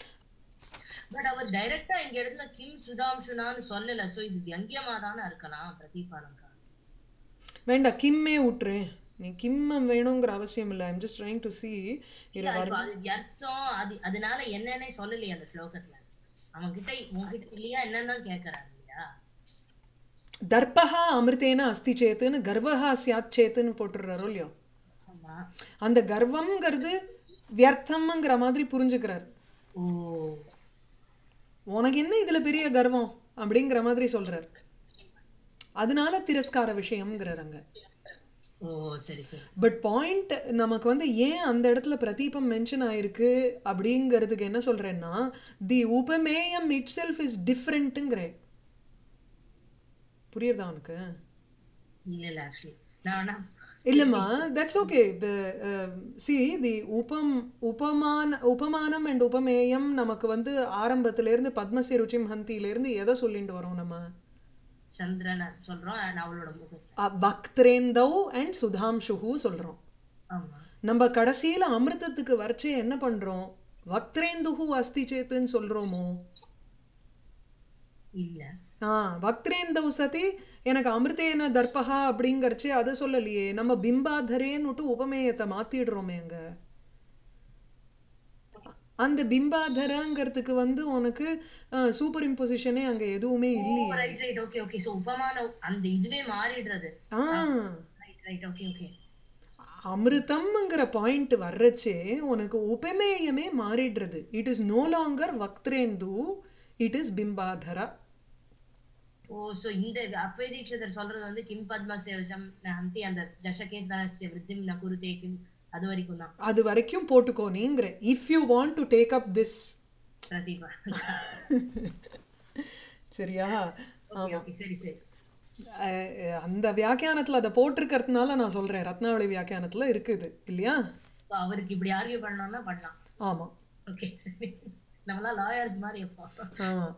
Speaker 2: பட் அவர் டைரக்டா இங்க இடத்துல கிம் சுதாம்சுனான்னு சொல்லல சோ இது வியங்கியமா தானே இருக்கலாம் பிரதீபாலங்கா
Speaker 1: வேண்டாம் கிம்மே விட்டுரு நீ கிம்மம் வேணுங்கிற அவசியம் இல்லை I'm just trying to see இரு
Speaker 2: அது அது வியர்த்தம் அது அதனால என்னன்னே சொல்லலையே அந்த ஸ்லோகத்துல அவன் கிட்ட உன்கிட்ட இல்லையா என்னன்னு தான் கேக்குறாங்க இல்லையா
Speaker 1: தர்பஹா அமிர்தேன அஸ்தி சேத்துன்னு கர்வஹா சியாத் சேத்துன்னு போட்டுடுறாரோ இல்லையோ
Speaker 2: ஆமா
Speaker 1: அந்த கர்வம்ங்கிறது வியர்த்தம்ங்கிற மாதிரி புரிஞ்சுக்கிறார்
Speaker 2: ஓ
Speaker 1: உனக்கு என்ன இதுல பெரிய கர்வம் அப்படிங்கிற மாதிரி சொல்றார் அதனால திரஸ்கார விஷயம்ங்கிறார் அங்க
Speaker 2: ஓ சரி சரி
Speaker 1: பட் பாயிண்ட் நமக்கு வந்து ஏன் அந்த இடத்துல பிரதீபம் மென்ஷன் ஆயிருக்கு அப்படிங்கிறதுக்கு என்ன சொல்றேன்னா தி உபமேயம் இட் செல்ஃப் இஸ் டிஃப்ரெண்ட்டுங்கிறேன் புரியுறதா உனக்கு
Speaker 2: இல்ல இல்ல ஆக்சுவலி நான் வேணா
Speaker 1: இல்லைம்மா தட்ஸ் ஓகே சி தி உபம் உபமான உபமானம் அண்ட் உபமேயம் நமக்கு வந்து ஆரம்பத்திலேருந்து பத்மஸ்ய ருச்சிம் ஹந்தியிலேருந்து எதை சொல்லிட்டு வரோம் நம்ம
Speaker 2: சந்திரனை சொல்றோம் and அவளோட முகத்தை
Speaker 1: அ- வக்திரேந்தௌ அண்ட் சுதாம்சுஹு சொல்கிறோம்
Speaker 2: ஆமா
Speaker 1: நம்ம கடைசியில் அமிர்தத்துக்கு வரைச்சே என்ன பண்ணுறோம் வக்திரேந்துஹு அஸ்தி சேத்துன்னு சொல்கிறோமோ
Speaker 2: இல்ல
Speaker 1: ஆ வக்திரேந்தௌ சதி எனக்கு அமிர்தேன தர்பகா அப்படிங்கறச்சே அதை சொல்லலையே நம்ம பிம்பாதரேன்னுட்டு உபமேயத்தை மாத்திடுறோமே அங்க அந்த பிம்பாதரங்கிறதுக்கு வந்து உனக்கு சூப்பர் இம்போசிஷனே அங்க எதுவுமே இல்லையே
Speaker 2: right right okay okay so உபமான அந்த இதுவே மாறிடுறது
Speaker 1: ஆ
Speaker 2: ரைட் ரைட் ஓகே ஓகே
Speaker 1: அமிர்தம்ங்கிற பாயிண்ட் வர்றச்சே உனக்கு உபமேயமே மாறிடுறது இட் இஸ் நோ லாங்கர் வக்திரேந்து இட் இஸ் பிம்பாதரா
Speaker 2: ஓ சோ இந்த அப்பே தீட்சிதர் சொல்றது வந்து கிம் பத்ம சேவஜம் ஹந்தி அந்த ஜஷகேசனஸ்ய விருத்திம் ந குருதே கிம் அது வரைக்கும் தான்
Speaker 1: அது வரைக்கும் போட்டுக்கோ நீங்கிற if you want to take up this
Speaker 2: பிரதீபா
Speaker 1: சரியா
Speaker 2: ஓகே ஓகே சரி சரி
Speaker 1: அஹ் அந்த வியாக்கியானத்தில் அதை போட்டிருக்கிறதுனால நான் சொல்கிறேன் ரத்னாவளி வியாக்கியானத்தில் இருக்குது இல்லையா
Speaker 2: So, அவருக்கு இப்படி ஆர்கியூ பண்ணணும்னா பண்ணலாம்
Speaker 1: ஆமாம்
Speaker 2: ஓகே சரி நம்மளாம் லாயர்ஸ் மாதிரி எப்போ
Speaker 1: ஆமாம்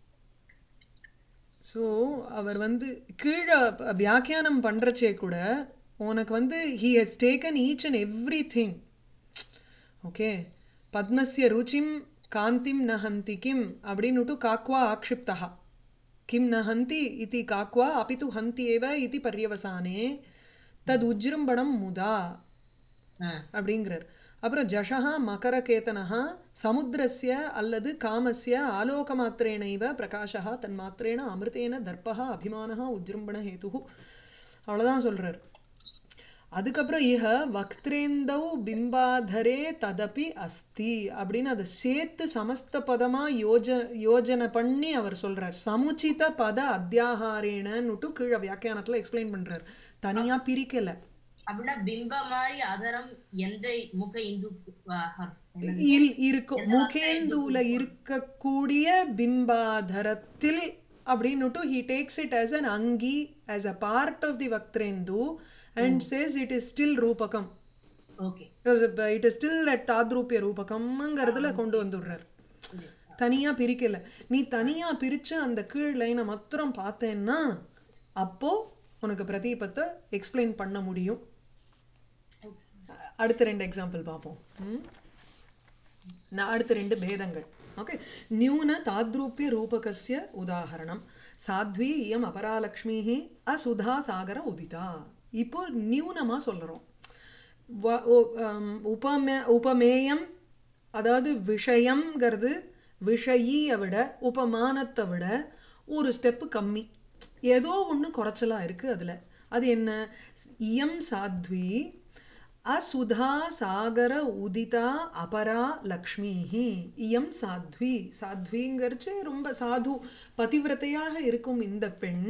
Speaker 1: ஸோ அவர் வந்து கீழே ப- வியாக்கியானம் பண்ணுறச்சே கூட உனக்கு வந்து he has taken each and everything okay பத்மஸ்ய ருச்சிம் காந்திம் ந ஹந்தி கிம் அப்படின்னுட்டு காக்வா ஆக்ஷிப்தா கிம் ந ஹந்தி இதி காக்வா அபி து ஹந்தி ஏவ இதி பர்யவசானே தத் உஜ்ரும்பணம் முதா
Speaker 2: ஆ
Speaker 1: அப்படிங்கிறார் அப்புறம் ஜஷஹா மகரகேதனஹா சமுத்திரஸ்ய அல்லது காமஸ்ய ஆலோகமாத்திரேணைவ பிரகாஷா தன்மாத்திரேன அமிர்தேன தர்ப்பஹா அபிமானஹா உஜ்ரும்பண ஹேதுஹு அவ்வளோதான் சொல்கிறார் அதுக்கப்புறம் இஹ வக்திரேந்தௌ பிம்பாதரே ததபி அஸ்தி அப்படின்னு அதை சேர்த்து சமஸ்த பதமாக யோஜ யோஜனை பண்ணி அவர் சொல்கிறார் சமுச்சித பத அத்தியாகாரேனன்னுட்டு கீழே வியாக்கியானத்தில் எக்ஸ்பிளைன் பண்ணுறார் தனியாக பிரிக்கலை
Speaker 2: அப்படின்னா பிம்ப மாதிரி அதரம் எந்த முக இந்து
Speaker 1: இல் இருக்கும் முகேந்துல இருக்கக்கூடிய பிம்பாதரத்தில் அப்படின்னுட்டு he takes it as an அங்கி as a part of the வக்திரேந்து and says it is still ரூபகம்
Speaker 2: okay
Speaker 1: it is still that தாத்ரூபிய ரூபகம்ங்கிறதுல கொண்டு வந்துடுறார்
Speaker 2: புரியுது
Speaker 1: தனியா பிரிக்கல நீ தனியா பிரிச்சு அந்த கீழ் லைனை மாத்திரம் பார்த்தேன்னா அப்போ உனக்கு பிரதீபத்தை எக்ஸ்பிளைன் பண்ண முடியும் அடுத்த ரெண்டு எக்ஸாம்பிள் பார்ப்போம் ம்? நான் அடுத்த ரெண்டு பேதங்கள் ஓகே நியூன தாத்ரூப்பிய ரூபகஸ்ய உதாகரணம் சாத்வி இயம் அபராலக்ஷ்மி அசுதா சாகர உதிதா இப்போ நியூனமா சொல்றோம் வ- ஒ- ஆம், உபமே உபமேயம் அதாவது விஷயம்ங்கிறது விஷயியை விட உபமானத்தை விட ஒரு ஸ்டெப்பு கம்மி ஏதோ ஒன்று குறைச்சலா இருக்கு அதுல அது என்ன இயம் சாத்வி அசுதா சாகர உதிதா அபரா லக்ஷ்மிஹி இயம் சாத்வி சாத்விங்கிறச்சு ரொம்ப சாது பதிவிரதையாக இருக்கும் இந்த பெண்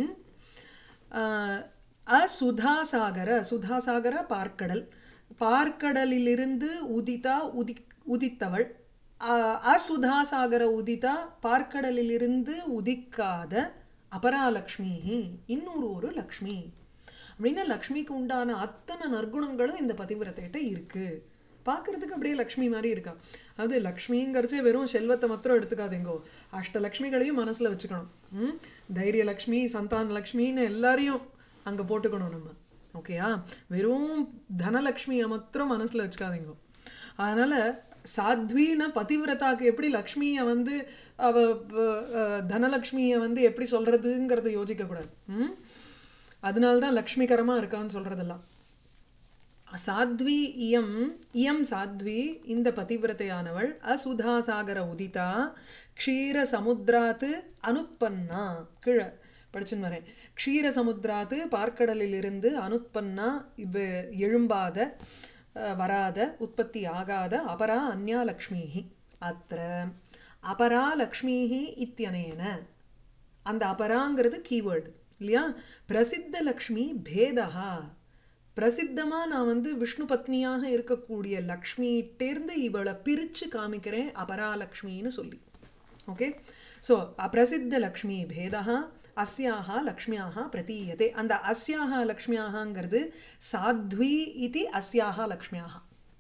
Speaker 1: ஆஹ், அசுதாசாகர சுதாசாகர பார்க்கடல் பார்க்கடலிலிருந்து உதிதா உதி உதித்தவள் ஆஹ், அசுதாசாகர உதிதா பார்க்கடலிலிருந்து உதிக்காத அபராலக்ஷ்மி இன்னொரு ஒரு லக்ஷ்மி அப்படின்னா லக்ஷ்மிக்கு உண்டான அத்தனை நற்குணங்களும் இந்த பதிவிரத்தைகிட்ட இருக்கு பார்க்கறதுக்கு அப்படியே லக்ஷ்மி மாதிரி இருக்கா அது லக்ஷ்மிங்கிறச்சே வெறும் செல்வத்தை மாத்திரம் எடுத்துக்காதீங்கோ அஷ்டலக்ஷ்மிகளையும் மனசுல வச்சுக்கணும் ம் தைரிய லக்ஷ்மி சந்தான லக்ஷ்மின்னு எல்லாரையும் அங்க போட்டுக்கணும் நம்ம ஓகேயா வெறும் தனலக்ஷ்மியை மாத்திரம் மனசுல வச்சுக்காதீங்க அதனால சாத்வின பதிவிரதாக்கு எப்படி லக்ஷ்மியை வந்து அவ அஹ், தனலக்ஷ்மியை வந்து எப்படி சொல்றதுங்கிறத யோசிக்க கூடாது ம் அதனால்தான் லக்ஷ்மிகரமா இருக்கான்னு சொல்றதெல்லாம் சாத்வி இயம் இயம் சாத்வி இந்த பதிவிரதையானவள் அசுதாசாகர உதிதா க்ஷீர சமுத்திராத்து அனுத்பன்னா கீழே படிச்சுன்னு வரேன் க்ஷீர சமுத்திராத்து பார்க்கடலிலிருந்து அனுத்பன்னா இவ் எழும்பாத அஹ், வராத உற்பத்தி ஆகாத அபரா அந்யா லக்ஷ்மிஹி அத்திர அபரா லக்ஷ்மிஹி இத்தியனேன அந்த அபராங்கிறது கீவேர்டு இல்லையா பிரசித்த லக்ஷ்மி பேதஹா பிரசித்தமா நான் வந்து விஷ்ணு பத்னியாக இருக்கக்கூடிய லக்ஷ்மிகிட்டேருந்து இவளை பிரிச்சு காமிக்கிறேன் அபராலக்ஷ்மின்னு சொல்லி ஓகே ஸோ அப்பிரசித்த லக்ஷ்மி பேதா அஸ்யாக லக்ஷ்மியாக பிரதீயதே அந்த அஸ்யாக லக்ஷ்மியாகங்கிறது சாத்வி இது அஸ்யாக லக்ஷ்மியாக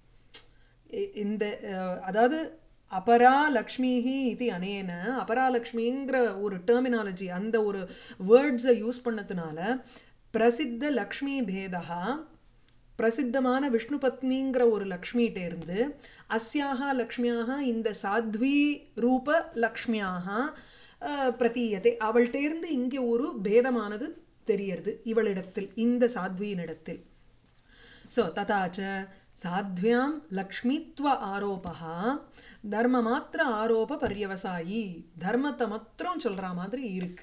Speaker 1: இ- இந்த அஹ், அதாவது அபரா லக்ஷ்மிஹி இது அனேன அபராலக்ஷ்மிங்கிற ஒரு டெர்மினாலஜி அந்த ஒரு வேர்ட்ஸை யூஸ் பண்ணதுனால பிரசித்த லக்ஷ்மி பேதா பிரசித்தமான விஷ்ணு பத்னிங்கிற ஒரு லக்ஷ்மிகிட்டேருந்து அஸ்யாக லக்ஷ்மியாக இந்த சாத்வி ரூப லக்ஷ்மியாக அஹ், பிரதீயத்தை அவள்கிட்டேருந்து இங்கே ஒரு பேதமானது தெரியறது இவளிடத்தில் இந்த சாத்வியினிடத்தில் ಸೊ ತಥಾ ಚ ಸಾಧ್ವ್ಯಾಂ ಲಕ್ಷ್ಮೀತ್ವ ಆರೋಪಃ தர்ம மாத்திர ஆரோப பர்யவசாயி தர்மத்தை மாத்திரம் சொல்ற மாதிரி இருக்கு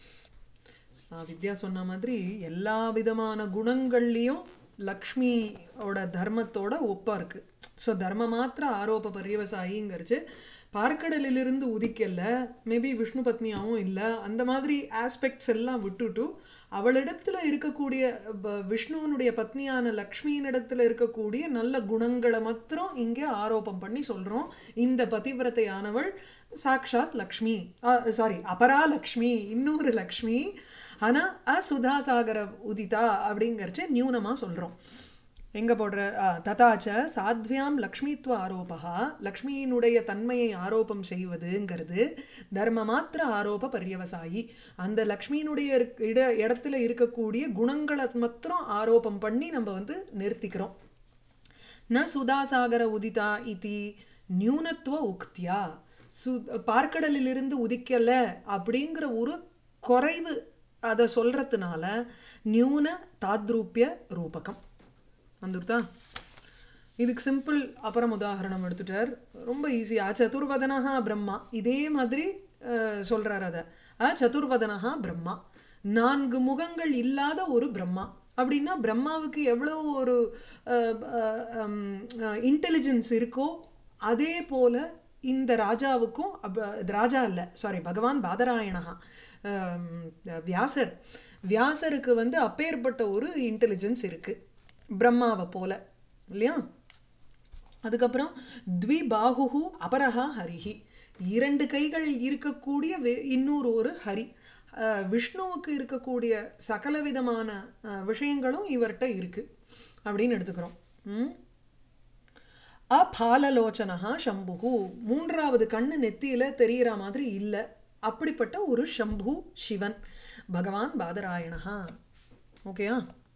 Speaker 1: ஆஹ் வித்யா சொன்ன மாதிரி எல்லா விதமான குணங்கள்லையும் லக்ஷ்மியோட தர்மத்தோட ஒப்பா இருக்கு ஸோ தர்ம மாத்திர ஆரோப பர்யவசாயிங்கிறச்சு பார்க்கடலிலிருந்து உதிக்கல மேபி விஷ்ணு பத்னியாவும் இல்லை அந்த மாதிரி ஆஸ்பெக்ட்ஸ் எல்லாம் விட்டுட்டு அவளிடத்துல இருக்கக்கூடிய ப- விஷ்ணுவனுடைய பத்னியான லக்ஷ்மியினிடத்துல இருக்கக்கூடிய நல்ல குணங்களை மாத்திரம் இங்கே ஆரோபம் பண்ணி சொல்றோம் இந்த பதிவிரதையானவள் சாக்ஷாத் லக்ஷ்மி சாரி அபரா லக்ஷ்மி இன்னொரு லக்ஷ்மி ஆனா அசுதாசாகர உதிதா அப்படிங்கறச்ச நியூனமா சொல்றோம் எங்க போடுற ஆ, ததாச்ச சாத்வியாம் லக்ஷ்மித்வ ஆரோபா லக்ஷ்மியினுடைய தன்மையை ஆரோபம் செய்வதுங்கிறது தர்ம மாத்திர ஆரோப பர்யவசாயி அந்த லக்ஷ்மியினுடைய இருக்- இட இடத்துல இருக்கக்கூடிய குணங்களை மாத்திரம் ஆரோபம் பண்ணி நம்ம வந்து நிறுத்திக்கிறோம் ந சுதாசாகர உதிதா இதி நியூனத்துவ உக்தியா சு பார்க்கடலிலிருந்து உதிக்கல அப்படிங்கிற ஒரு குறைவு அதை சொல்றதுனால நியூன தாத்ரூப்பிய ரூபகம் வந்துருதா இதுக்கு சிம்பிள் அப்புறம் உதாகரணம் எடுத்துட்டார் ரொம்ப ஈஸியா சதுர்வதனஹா பிரம்மா இதே மாதிரி அஹ், சொல்றார் அதை அ சதுர்வதனஹா பிரம்மா நான்கு முகங்கள் இல்லாத ஒரு பிரம்மா அப்படின்னா பிரம்மாவுக்கு எவ்வளோ ஒரு இன்டெலிஜென்ஸ் இருக்கோ அதே போல இந்த ராஜாவுக்கும் அப்ப- இது ராஜா இல்லை சாரி பகவான் பாதராயணஹா ஆம், வியாசர் வியாசருக்கு வந்து அப்பேற்பட்ட ஒரு இன்டெலிஜென்ஸ் இருக்கு பிரம்மாவை போல இல்லையா அதுக்கப்புறம் த்விபாஹுஹு அபரஹா ஹரிஹி இரண்டு கைகள் இருக்கக்கூடிய வே- இன்னொரு ஒரு ஹரி அஹ், விஷ்ணுவுக்கு இருக்கக்கூடிய சகல விதமான அஹ், விஷயங்களும் இவர்கிட்ட இருக்கு அப்படின்னு எடுத்துக்கிறோம் ம் அபாலலோச்சனஹா சம்புகு மூன்றாவது கண்ணு நெத்தியில தெரியற மாதிரி இல்லை அப்படிப்பட்ட ஒரு சம்பு சிவன் பகவான் பாதராயணஹா ஓகேயா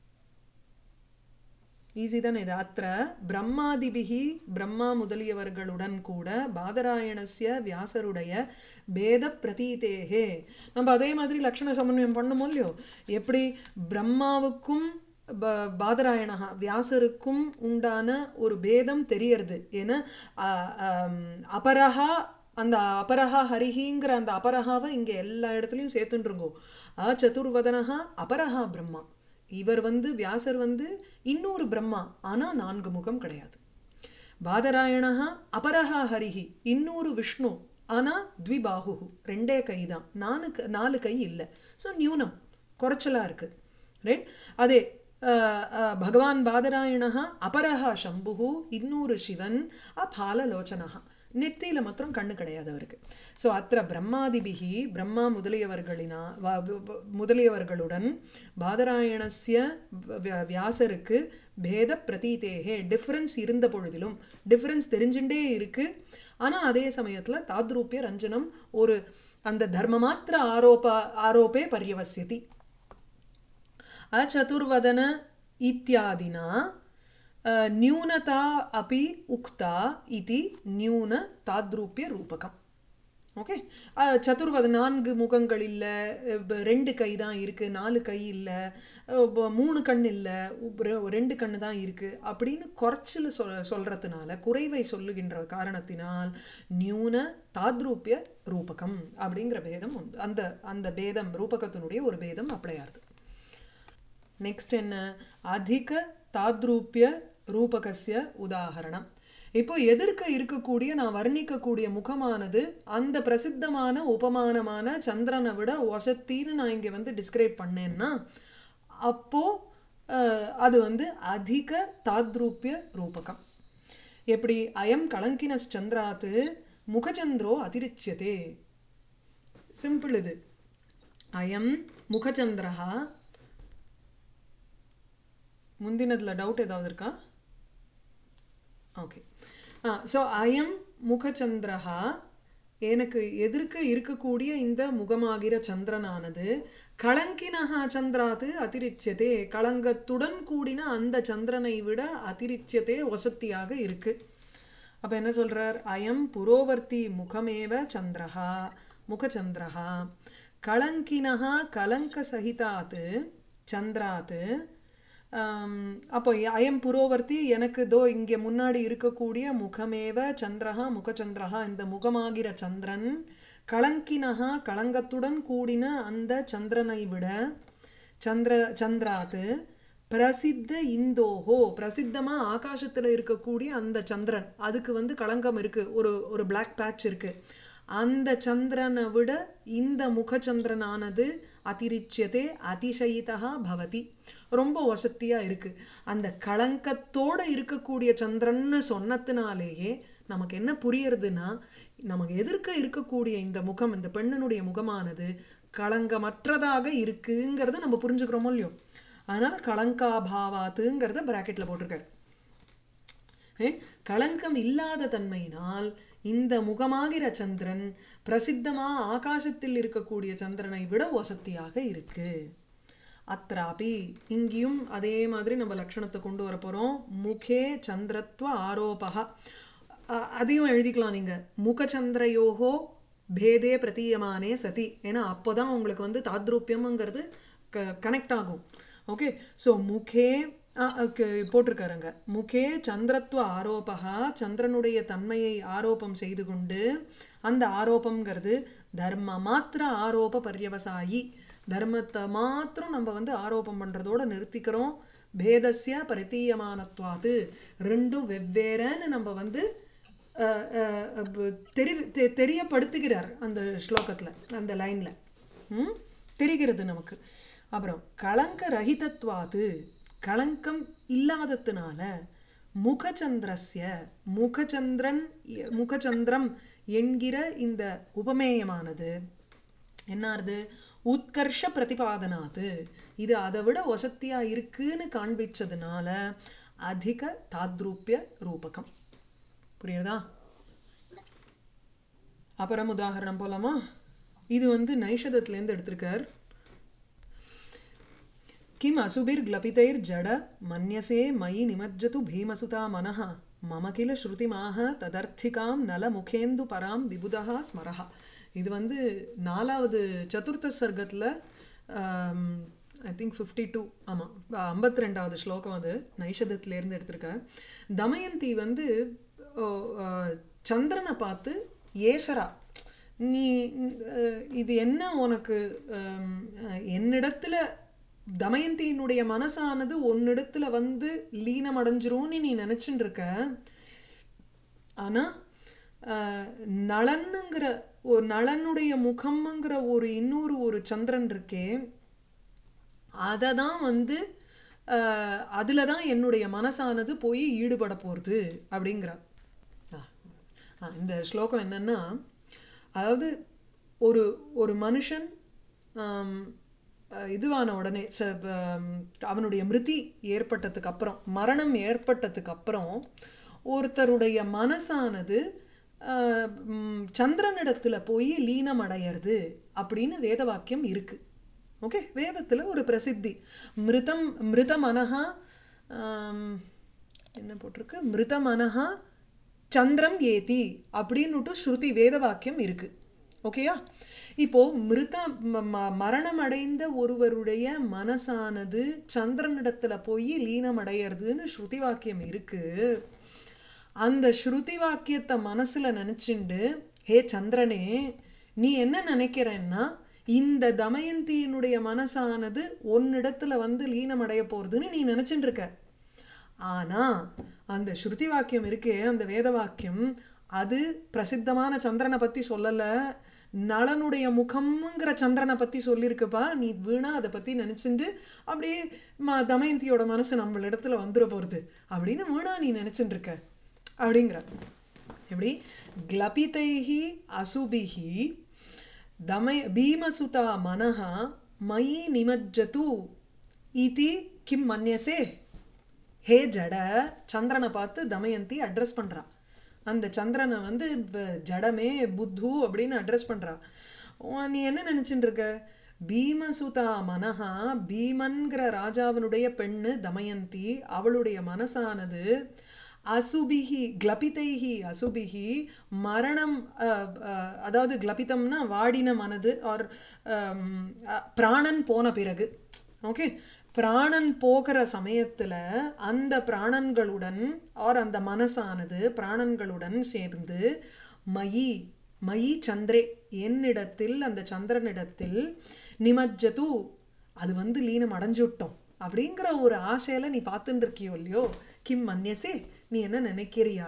Speaker 1: ஈஸி தானே இது அத்த பிரம்மாதிபிகி பிரம்மா முதலியவர்களுடன் கூட பாதராயணஸ்ய வியாசருடைய பேத பிரதீதேகே நம்ம அதே மாதிரி லக்ஷண சமன்வயம் பண்ணுமோ இல்லையோ எப்படி பிரம்மாவுக்கும் ப பாதராயணஹா வியாசருக்கும் உண்டான ஒரு பேதம் தெரியறது ஏன்னா அ, அம், அபரஹா அந்த அபரஹா ஹரிஹிங்கிற அந்த அபரஹாவை இங்கே எல்லா இடத்துலையும் சேர்த்துட்டுருங்கோ அ சதுர்வதனஹா அபரஹா பிரம்மா இவர் வந்து வியாசர் வந்து இன்னொரு பிரம்மா ஆனா நான்கு முகம் கிடையாது பாதராயணா அபரஹா ஹரிஹி இன்னொரு விஷ்ணு ஆனா த்விபாகு ரெண்டே கை தான் நாலு க- நாலு கை இல்லை ஸோ நியூனம் குறைச்சலா இருக்கு ரைட் அதே அஹ், அஹ், பகவான் பாதராயணா அபரஹா சம்புகு இன்னொரு சிவன் அபாலலோச்சனஹா நெத்தியில மாத்திரம் கண்ணு கிடையாது அவருக்கு ஸோ அத்த பிரம்மாதிபிகி பிரம்மா முதலியவர்களினா வ- வ- வ- முதலியவர்களுடன் பாதராயணஸ்ய வ- வியாசருக்கு பேத பிரதீதேகே டிஃப்ரென்ஸ் இருந்த பொழுதிலும் டிஃப்ரென்ஸ் தெரிஞ்சுட்டே இருக்கு ஆனா அதே சமயத்துல தாத்ரூபிய ரஞ்சனம் ஒரு அந்த தர்மமாத்திர ஆரோப ஆரோப்பே பர்யவசியதி अचतुर्वदन इत्यादिना अ, न्यूनता अपि उक्ता इति न्यून ताद्रूप्यरूपकम् ஓகே சதுர்வத நான்கு முகங்கள் இல்லை ரெண்டு கை தான் இருக்குது நாலு கை இல்லை மூணு கண் இல்லை ரெண்டு கண்ணு தான் இருக்குது அப்படின்னு குறைச்சல் சொல் சொல்கிறதுனால குறைவை சொல்லுகின்ற காரணத்தினால் நியூன தாத்ரூப்பிய ரூபகம் அப்படிங்கிற பேதம் உண்டு அந்த அந்த பேதம் ரூபகத்தினுடைய ஒரு பேதம் அப்ளை ஆகுது நெக்ஸ்ட் என்ன அதிக தாத்ரூப்பிய ரூபகஸ்ய உதாகரணம் இப்போ எதிர்க்க இருக்கக்கூடிய நான் வர்ணிக்கக்கூடிய முகமானது அந்த பிரசித்தமான உபமானமான சந்திரனை விட ஒசத்தின்னு நான் இங்கே வந்து டிஸ்கிரைப் பண்ணேன்னா அப்போ அஹ், அது வந்து அதிக தாத்ரூப்பிய ரூபகம் எப்படி அயம் கலங்கினஸ் சந்திராத்து முகச்சந்திரோ அதிரிச்சியதே சிம்பிள் இது அயம் முகச்சந்திரஹா முந்தினதுல டவுட் ஏதாவது இருக்கா ஓகே ஆ ஸோ அயம் முகச்சந்திரஹா எனக்கு எதிர்க்க இருக்கக்கூடிய இந்த முகமாகிற சந்திரனானது களங்கினஹா சந்திராத்து அதிரிச்சியதே களங்கத்துடன் கூடின அந்த சந்திரனை விட அதிரிச்சியதே வசத்தியாக இருக்கு அப்ப என்ன சொல்றார் அயம் புரோவர்த்தி முகமேவ சந்திரஹா முகச்சந்திரஹா களங்கினஹா கலங்க சகிதாத் சந்திராத் ஆம், அப்போ அயம் புரோவர்த்தி எனக்கு தோ இங்கே முன்னாடி இருக்கக்கூடிய முகமேவ சந்திரஹா முகச்சந்திரஹா இந்த முகமாகிற சந்திரன் களங்கினஹா களங்கத்துடன் கூடின அந்த சந்திரனை விட சந்திர சந்திராத்து பிரசித்த இந்தோஹோ பிரசித்தமா ஆகாசத்துல இருக்கக்கூடிய அந்த சந்திரன் அதுக்கு வந்து களங்கம் இருக்கு ஒரு ஒரு பிளாக் பேட்ச் இருக்கு அந்த சந்திரனை விட இந்த முகச்சந்திரனானது அதிரிச்சியதே அதிசயிதா பவதி ரொம்ப வசத்தியா இருக்கு அந்த களங்கத்தோட இருக்கக்கூடிய சந்திரன்னு சொன்னதுனாலேயே நமக்கு என்ன புரியறதுன்னா நமக்கு எதிர்க்க இருக்கக்கூடிய இந்த முகம் இந்த பெண்ணனுடைய முகமானது களங்கமற்றதாக இருக்குங்கிறத நம்ம புரிஞ்சுக்கிறோமோ இல்லையோ அதனால களங்காபாவாத்துங்கிறத பிராக்கெட்ல போட்டிருக்காரு ஏ, களங்கம் இல்லாத தன்மையினால் இந்த முகமாகிற சந்திரன் பிரசித்தமா ஆகாசத்தில் இருக்கக்கூடிய சந்திரனை விட வசத்தியாக இருக்கு அத்ராபி இங்கேயும் அதே மாதிரி நம்ம லட்சணத்தை கொண்டு வர போறோம் முகே சந்திரத்வ ஆரோபகா அ- அதையும் எழுதிக்கலாம் நீங்க முகச்சந்திரயோகோ பேதே பிரதீயமானே சதி ஏன்னா அப்போதான் உங்களுக்கு வந்து தாத்ரூபியம்ங்கிறது கனெக்ட் ஆகும் ஓகே ஸோ முகே ஆ, okay, போட்டிருக்காருங்க முகே சந்திரத்துவ ஆரோபகா சந்திரனுடைய தன்மையை ஆரோபம் செய்து கொண்டு அந்த ஆரோபம்ங்கிறது தர்ம மாத்திர ஆரோப பர்யவசாயி தர்மத்தை மாத்திரம் நம்ம வந்து ஆரோபம் பண்றதோட நிறுத்திக்கிறோம் பேதஸ்ய பரித்தீயமானத்வாது ரெண்டும் வெவ்வேறன்னு நம்ம வந்து அஹ், அஹ், அஹ், தெரி தெ- தெரியப்படுத்துகிறார் அந்த ஸ்லோகத்துல அந்த லைன்ல ம் தெரிகிறது நமக்கு அப்புறம் களங்க ரஹிதத்வாது களங்கம் இல்லாததுனால முகச்சந்திரஸ்ய முகச்சந்திரன் முகச்சந்திரம் என்கிற இந்த உபமேயமானது என்னாருது உத்கர்ஷ பிரதிபாதனாது இது அதை விட வசத்தியா இருக்குன்னு காண்பிச்சதுனால அதிக தாத்ரூப்பிய ரூபகம் புரியுதா அப்புறம் உதாகரணம் போலாமா இது வந்து நைஷதத்துலேருந்து எடுத்திருக்கார் किम् असुभिर्ग्लपितैर्जड मन्यसे मयि निमज्जतु भीमसुता मनः मम किल श्रुतिमाह तदर्थिकां नलमुखेन्दुपरां विबुधः स्मरः இது வந்து நாலாவது சதுர்த்த சர்க்கத்தில் ஐ திங்க் ஃபிஃப்டி டூ ஆமாம் ஐம்பத்தி ரெண்டாவது ஸ்லோகம் அது நைஷதத்துலேருந்து எடுத்திருக்கார் தமயந்தி வந்து ஓ, அஹ், சந்திரனை பார்த்து ஏசரா நீ அஹ், இது என்ன உனக்கு அம், அஹ், என்னிடத்துல தமயந்தியினுடைய மனசானது உன்னிடத்துல வந்து லீனம் அடைஞ்சிரும்னு நீ நினச்சின்னு இருக்க ஆனால் நளனுங்கிற ஒரு நளனுடைய முகம்ங்கிற ஒரு இன்னொரு ஒரு சந்திரன் இருக்கே அதை தான் வந்து அதில் தான் என்னுடைய மனசானது போய் ஈடுபட போகிறது அப்படிங்கிறா ஆ, ஆ, இந்த ஸ்லோகம் என்னன்னா அதாவது ஒரு ஒரு மனுஷன் ஆம், அஹ், இதுவான உடனே ச ஆம், அவனுடைய மிருதி ஏற்பட்டதுக்கு அப்புறம் மரணம் ஏற்பட்டதுக்கு அப்புறம் ஒருத்தருடைய மனசானது ஆஹ், ம், சந்திரனிடத்துல போய் லீனம் அடையிறது அப்படின்னு வேத வாக்கியம் இருக்கு ஓகே வேதத்தில் ஒரு பிரசித்தி மிருதம் மிருத மனஹா ஆம், என்ன போட்டிருக்கு மிருத மனஹா சந்திரம் ஏதி அப்படின்னுட்டு ஸ்ருதி வேத வாக்கியம் இருக்கு ஓகேயா இப்போ மிருத ம- ம- மரணம் அடைந்த ஒருவருடைய மனசானது சந்திரனிடத்துல போய் லீனம் அடையிறதுன்னு ஸ்ருதி வாக்கியம் இருக்கு அந்த ஸ்ருதி வாக்கியத்தை மனசுல நினைச்சுண்டு ஹே சந்திரனே நீ என்ன நினைக்கிறேன்னா இந்த தமயந்தியினுடைய மனசானது உன்னிடத்துல வந்து லீனம் அடைய போறதுன்னு நீ நினைச்சுட்டு இருக்க ஆனா அந்த ஸ்ருதி வாக்கியம் இருக்கே அந்த வேத வாக்கியம் அது பிரசித்தமான சந்திரனை பத்தி சொல்லல நளனுடைய முகம்ங்கிற சந்திரனை பத்தி சொல்லியிருக்குப்பா நீ வீணா அதை பத்தி நினைச்சுட்டு அப்படியே ம தமயந்தியோட மனசு நம்மள இடத்துல வந்துட போறது அப்படின்னு வீணா நீ நினைச்சுட்டு இருக்க அப்படிங்கிற எப்படி கிளபிதைஹி அசுபிஹி தமய பீமசுதா மனஹா மயி நிமஜ்ஜது இதி கிம் மன்யசே ஹே ஜட சந்திரனை பார்த்து தமயந்தி அட்ரஸ் பண்றா அந்த சந்திரனை வந்து ப- ஜடமே புத்து அப்படின்னு அட்ரஸ் பண்றா உன் நீ என்ன நினைச்சுட்டு இருக்க பீமசுதா மனஹா பீமன்கிற ராஜாவினுடைய பெண்ணு தமயந்தி அவளுடைய மனசானது அசுபிஹி கிளபிதைஹி அசுபிஹி மரணம் அஹ், அஹ், அதாவது கிளபிதம்னா வாடின மனது ஆர் பிராணன் போன பிறகு ஓகே பிராணன் போகிற சமயத்துல அந்த பிராணன்களுடன் ஆர் அந்த மனசானது பிராணன்களுடன் சேர்ந்து மயி மயி சந்திரே என்னிடத்தில் அந்த சந்திரனிடத்தில் நிமஜ்ஜது அது வந்து லீனம் அடைஞ்சுட்டோம் அப்படிங்கிற ஒரு ஆசையில நீ பார்த்துட்டு இருக்கியோ இல்லையோ கிம் மன்யசே நீ என்ன நினைக்கிறியா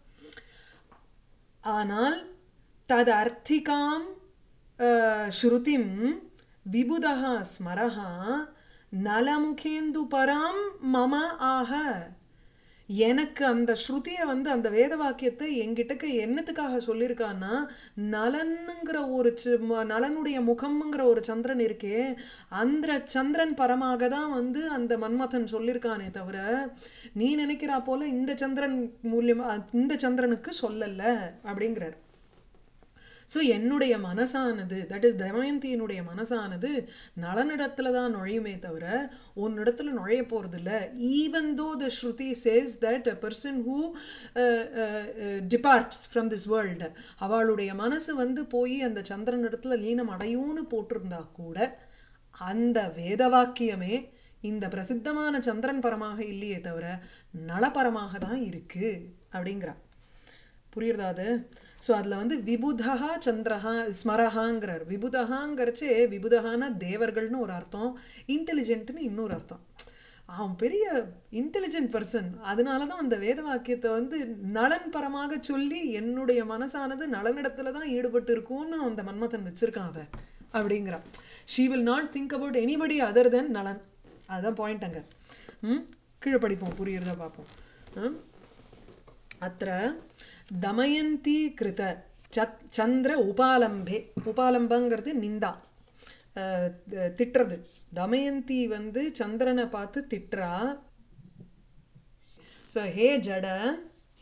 Speaker 1: ஆனால் தது அர்த்திகாம் ஸ்ருதிம் விபுதः ஸ்மரः நலமுகேந்து பராம் மம ஆக எனக்கு அந்த ஸ்ருதியை வந்து அந்த வேத வாக்கியத்தை என்கிட்டக்க என்னத்துக்காக சொல்லியிருக்கான்னா நலனுங்கிற ஒரு சி- ம- நலனுடைய முகம்ங்கிற ஒரு சந்திரன் இருக்கே அந்த சந்திரன் பரமாக தான் வந்து அந்த மன்மதன் சொல்லியிருக்கானே தவிர நீ நினைக்கிறா போல இந்த சந்திரன் மூலியமா இந்த சந்திரனுக்கு சொல்லல அப்படிங்கிறார் ஸோ என்னுடைய மனசானது தட் இஸ் தமயந்தியினுடைய மனசானது நலனிடத்துல தான் நுழையுமே தவிர உன்னிடத்துல நுழைய போகிறதில்ல even though the Shruti says that a person who departs from this world அவளுடைய மனசு வந்து போய் அந்த சந்திரனிடத்துல லீனம் அடையும்னு போட்டிருந்தா கூட அந்த வேத வாக்கியமே இந்த பிரசித்தமான சந்திரன் பரமாக இல்லையே தவிர நலபரமாக தான் இருக்கு அப்படிங்கிறா புரியுறதா அது ஸோ அதில் வந்து விபுதா சந்திரஹா ஸ்மரஹாங்கிறார் விபுதஹாங்கிறச்சே விபுதஹானா தேவர்கள்னு ஒரு அர்த்தம் இன்டெலிஜென்ட்னு இன்னொரு அர்த்தம் அவன் பெரிய இன்டெலிஜென்ட் பர்சன் அதனால தான் அந்த வேத வாக்கியத்தை வந்து நலன் பரமாக சொல்லி என்னுடைய மனசானது நலனிடத்துல தான் ஈடுபட்டு இருக்கும்னு அந்த மன்மதன் வச்சிருக்கான் அதை அப்படிங்கிறான் she will not think about anybody other than Nalan அதுதான் பாயிண்ட் அங்கே ம் கீழே படிப்போம் புரியுறதா பார்ப்போம் ம் अत्र दमयन्ती कृत சத் சந்திர உபாலம்பே உபாலம்பங்கிறது நிந்தா அஹ், த- திட்டுறது தமயந்தி வந்து சந்திரனை பார்த்து திட்டுறா ஸோ ஹே ஜட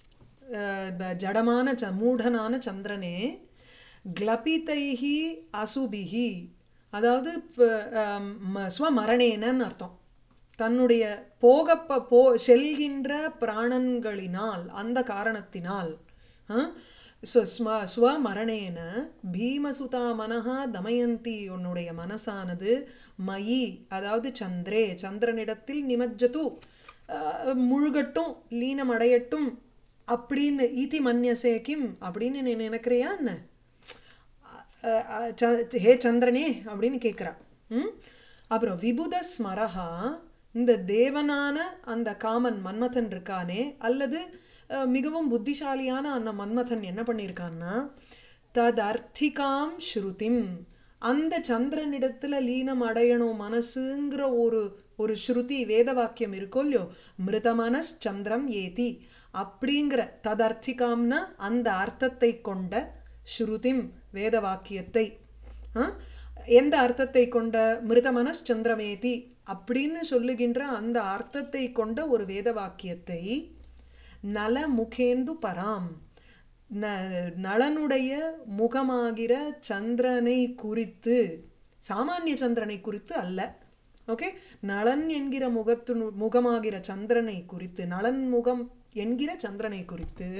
Speaker 1: அஹ், ப- ஜடமான ச மூடனான சந்திரனே கிளபிதைஹி அசுபிஹி அதாவது ப- ஆம், ம- ஸ்வமரணேனன்னு அர்த்தம் தன்னுடைய போகப்ப போ செல்கின்ற பிராணன்களினால் அந்த காரணத்தினால் ஆ? ஸ்வ ஸ்ம ஸ்வமரணேன பீமசுதா மனஹா தமயந்தி உன்னுடைய மனசானது மயி அதாவது சந்திரே சந்திரனிடத்தில் நிமஜ்ஜது ஆஹ், முழுகட்டும் லீனம் அடையட்டும் அப்படின்னு ஈதி மன்யசே கிம் அப்படின்னு நீ நினைக்கிறியா என்ன அஹ் அஹ் ச- ஹே சந்திரனே அப்படின்னு கேட்குறா ம் அப்புறம் விபுத ஸ்மரஹா இந்த தேவனான அந்த காமன் மன்மதன் இருக்கானே அல்லது அஹ், மிகவும் புத்திசாலியான அந்த மன்மதன் என்ன பண்ணியிருக்கான்னா ததர்த்திகாம் ஸ்ருதிம் அந்த சந்திரனிடத்துல லீனம் அடையணும் மனசுங்கிற ஒரு ஒரு ஸ்ருதி வேத வாக்கியம் இருக்கோ இல்லையோ மிருதமனஸ் சந்திரம் ஏதி அப்படிங்கிற ததர்த்திகாம்னா அந்த அர்த்தத்தை கொண்ட ஸ்ருதிம் வேத வாக்கியத்தை ஆ? எந்த அர்த்தத்தை கொண்ட மிருதமனஸ் சந்திரமேதி அப்படின்னு சொல்லுகின்ற அந்த அர்த்தத்தை கொண்ட ஒரு வேத வாக்கியத்தை நல முகேந்து பராம் ந நளனுடைய முகமாகிற சந்திரனை குறித்து சாமானிய சந்திரனை குறித்து அல்ல ஓகே நளன் என்கிற முகத்து முகமாகிற சந்திரனை குறித்து நளன் முகம் என்கிற சந்திரனை குறித்து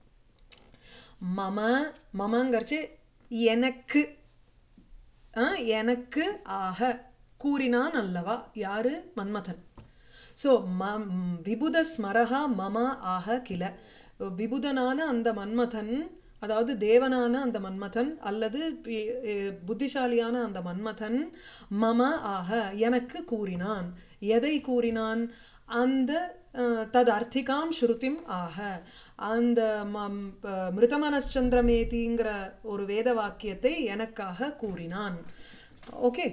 Speaker 1: மம மமங்கரிச்சு எனக்கு ஆ, எனக்கு ஆக கூறினான் அல்லவா யாரு மன்மதன் ஸோ ம ம், விபுத ஸ்மரஹா மம ஆக கில விபுதனான அந்த மன்மதன் அதாவது தேவனான அந்த மன்மதன் அல்லது பி- எ, புத்திசாலியான அந்த மன்மதன் மம ஆக எனக்கு கூறினான் எதை கூறினான் அந்த அஹ், தது அர்த்திகாம் ஸ்ருதிம் ஆக அந்த மம் ப- மிருதமனச்சந்திரமேதிங்கிற ஒரு வேத வாக்கியத்தை எனக்காக கூறினான் ஓகே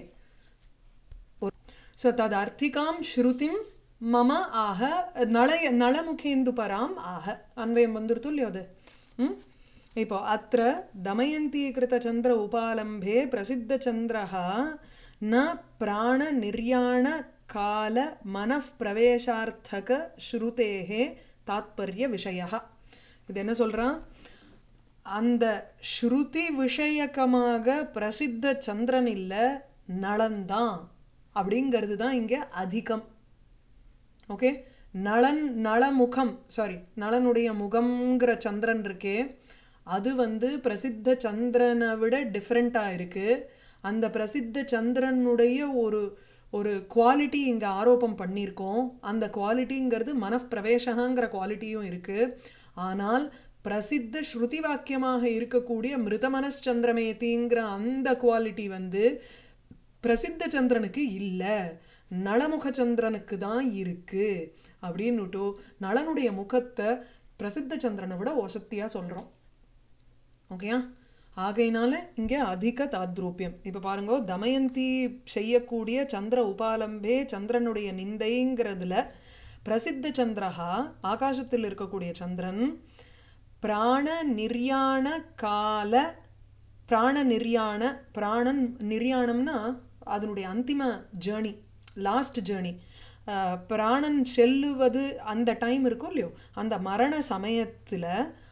Speaker 1: ஸோ ததர்த்திகாம் ஸ்ருதிம் மம ஆக நளய நளமுகேந்து பராம் ஆக அன்வயம் வந்துருத்து இல்லையோ அது ம்? இப்போ அத்த தமயந்தீகிருத சந்திர உபாலம்பே பிரசித்த சந்திரः ந பிராண நிர்யாண கால மனః பிரவேசார்த்தக ஸ்ருதேகே தாத்பரிய விஷய இது என்ன சொல்றான் அந்த ஸ்ருதி விஷயக்கமாக பிரசித்த சந்திரன் இல்லை நளன்தான் அப்படிங்கிறது தான் இங்கே அதிகம் ஓகே நளன் நளமுகம் சாரி நளனுடைய முகம்ங்கிற சந்திரன் இருக்கே அது வந்து பிரசித்த சந்திரனை விட டிஃப்ரெண்ட்டாக இருக்குது அந்த பிரசித்த சந்திரனுடைய ஒரு ஒரு குவாலிட்டி இங்கே ஆரோபம் பண்ணியிருக்கோம் அந்த குவாலிட்டிங்கிறது மனப்பிரவேசகாங்கிற குவாலிட்டியும் இருக்குது ஆனால் பிரசித்த ஸ்ருதி வாக்கியமாக இருக்கக்கூடிய மிருதமனச்சந்திரமேதிங்கிற அந்த குவாலிட்டி வந்து பிரசித்த சந்திரனுக்கு இல்லை நளமுக சந்திரனுக்கு தான் இருக்கு அப்படின்னுட்டு நளனுடைய முகத்தை பிரசித்த சந்திரனை விட ஒசத்தியாக சொல்கிறோம் ஓகேயா ஆகையினால இங்கே அதிக தாத்ரூபியம் இப்போ பாருங்க தமயந்தி செய்யக்கூடிய சந்திர உபாலம்பே சந்திரனுடைய நிந்தைங்கிறதுல பிரசித்த சந்திரஹா ஆகாசத்தில் இருக்கக்கூடிய சந்திரன் பிராண நிர்யாண கால பிராண நிர்யாண பிராணன் நிர்யாணம்னா அதனுடைய அந்திம ஜேர்னி லாஸ்ட் ஜேர்னி பிராணன் செல்லுவது அந்த டைம் இருக்கும் இல்லையோ அந்த மரண சமயத்தில்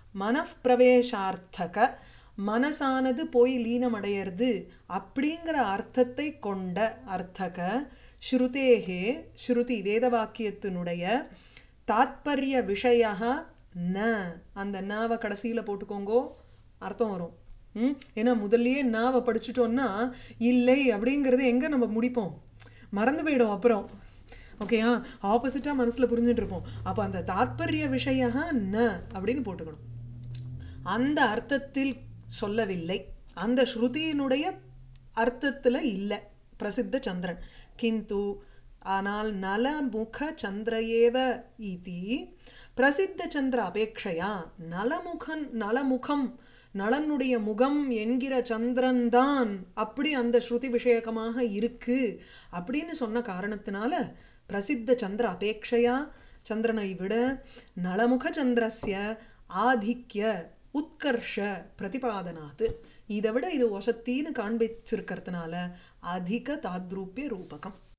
Speaker 1: மனப்பிரவேசார்த்தக மனசானது போய் லீனமடையிறது அப்படிங்கிற அர்த்தத்தை கொண்ட அர்த்தக ஸ்ருதேகே ஸ்ருதி வேத வாக்கியத்தினுடைய தாத்பரிய விஷய ந அந்த நாவை கடைசியில் போட்டுக்கோங்கோ அர்த்தம் வரும் ம் ஏன்னா முதல்லயே நாவை படிச்சுட்டோன்னா இல்லை அப்படிங்கிறது எங்கே நம்ம முடிப்போம் மறந்து போயிடும் அப்புறம் ஓகேயா ஆப்போசிட்டாக மனசில் புரிஞ்சுட்டு இருப்போம் அப்போ அந்த தாத்பரிய விஷய ந அப்படின்னு போட்டுக்கணும் அந்த அர்த்தத்தில் சொல்லவில்லை அந்த ஸ்ருதியினுடைய அர்த்தத்தில் இல்லை பிரசித்த சந்திரன் கிந்து ஆனால் நலமுக சந்திரயேவ இதி பிரசித்த சந்திர அபேட்சையா நலமுகன் நலமுகம் நலனுடைய முகம் என்கிற சந்திரன் தான் அப்படி அந்த ஸ்ருதி விஷயகமாக இருக்கு அப்படின்னு சொன்ன காரணத்தினால பிரசித்த சந்திர அபேட்சையா சந்திரனை விட நலமுக சந்திரஸ்ய ஆதிக்ய உத்கர்ஷ பிரதிபாதனாத்து இதை விட இது வசத்தின்னு காண்பிச்சிருக்கிறதுனால அதிக தாத்ரூபிய ரூபகம்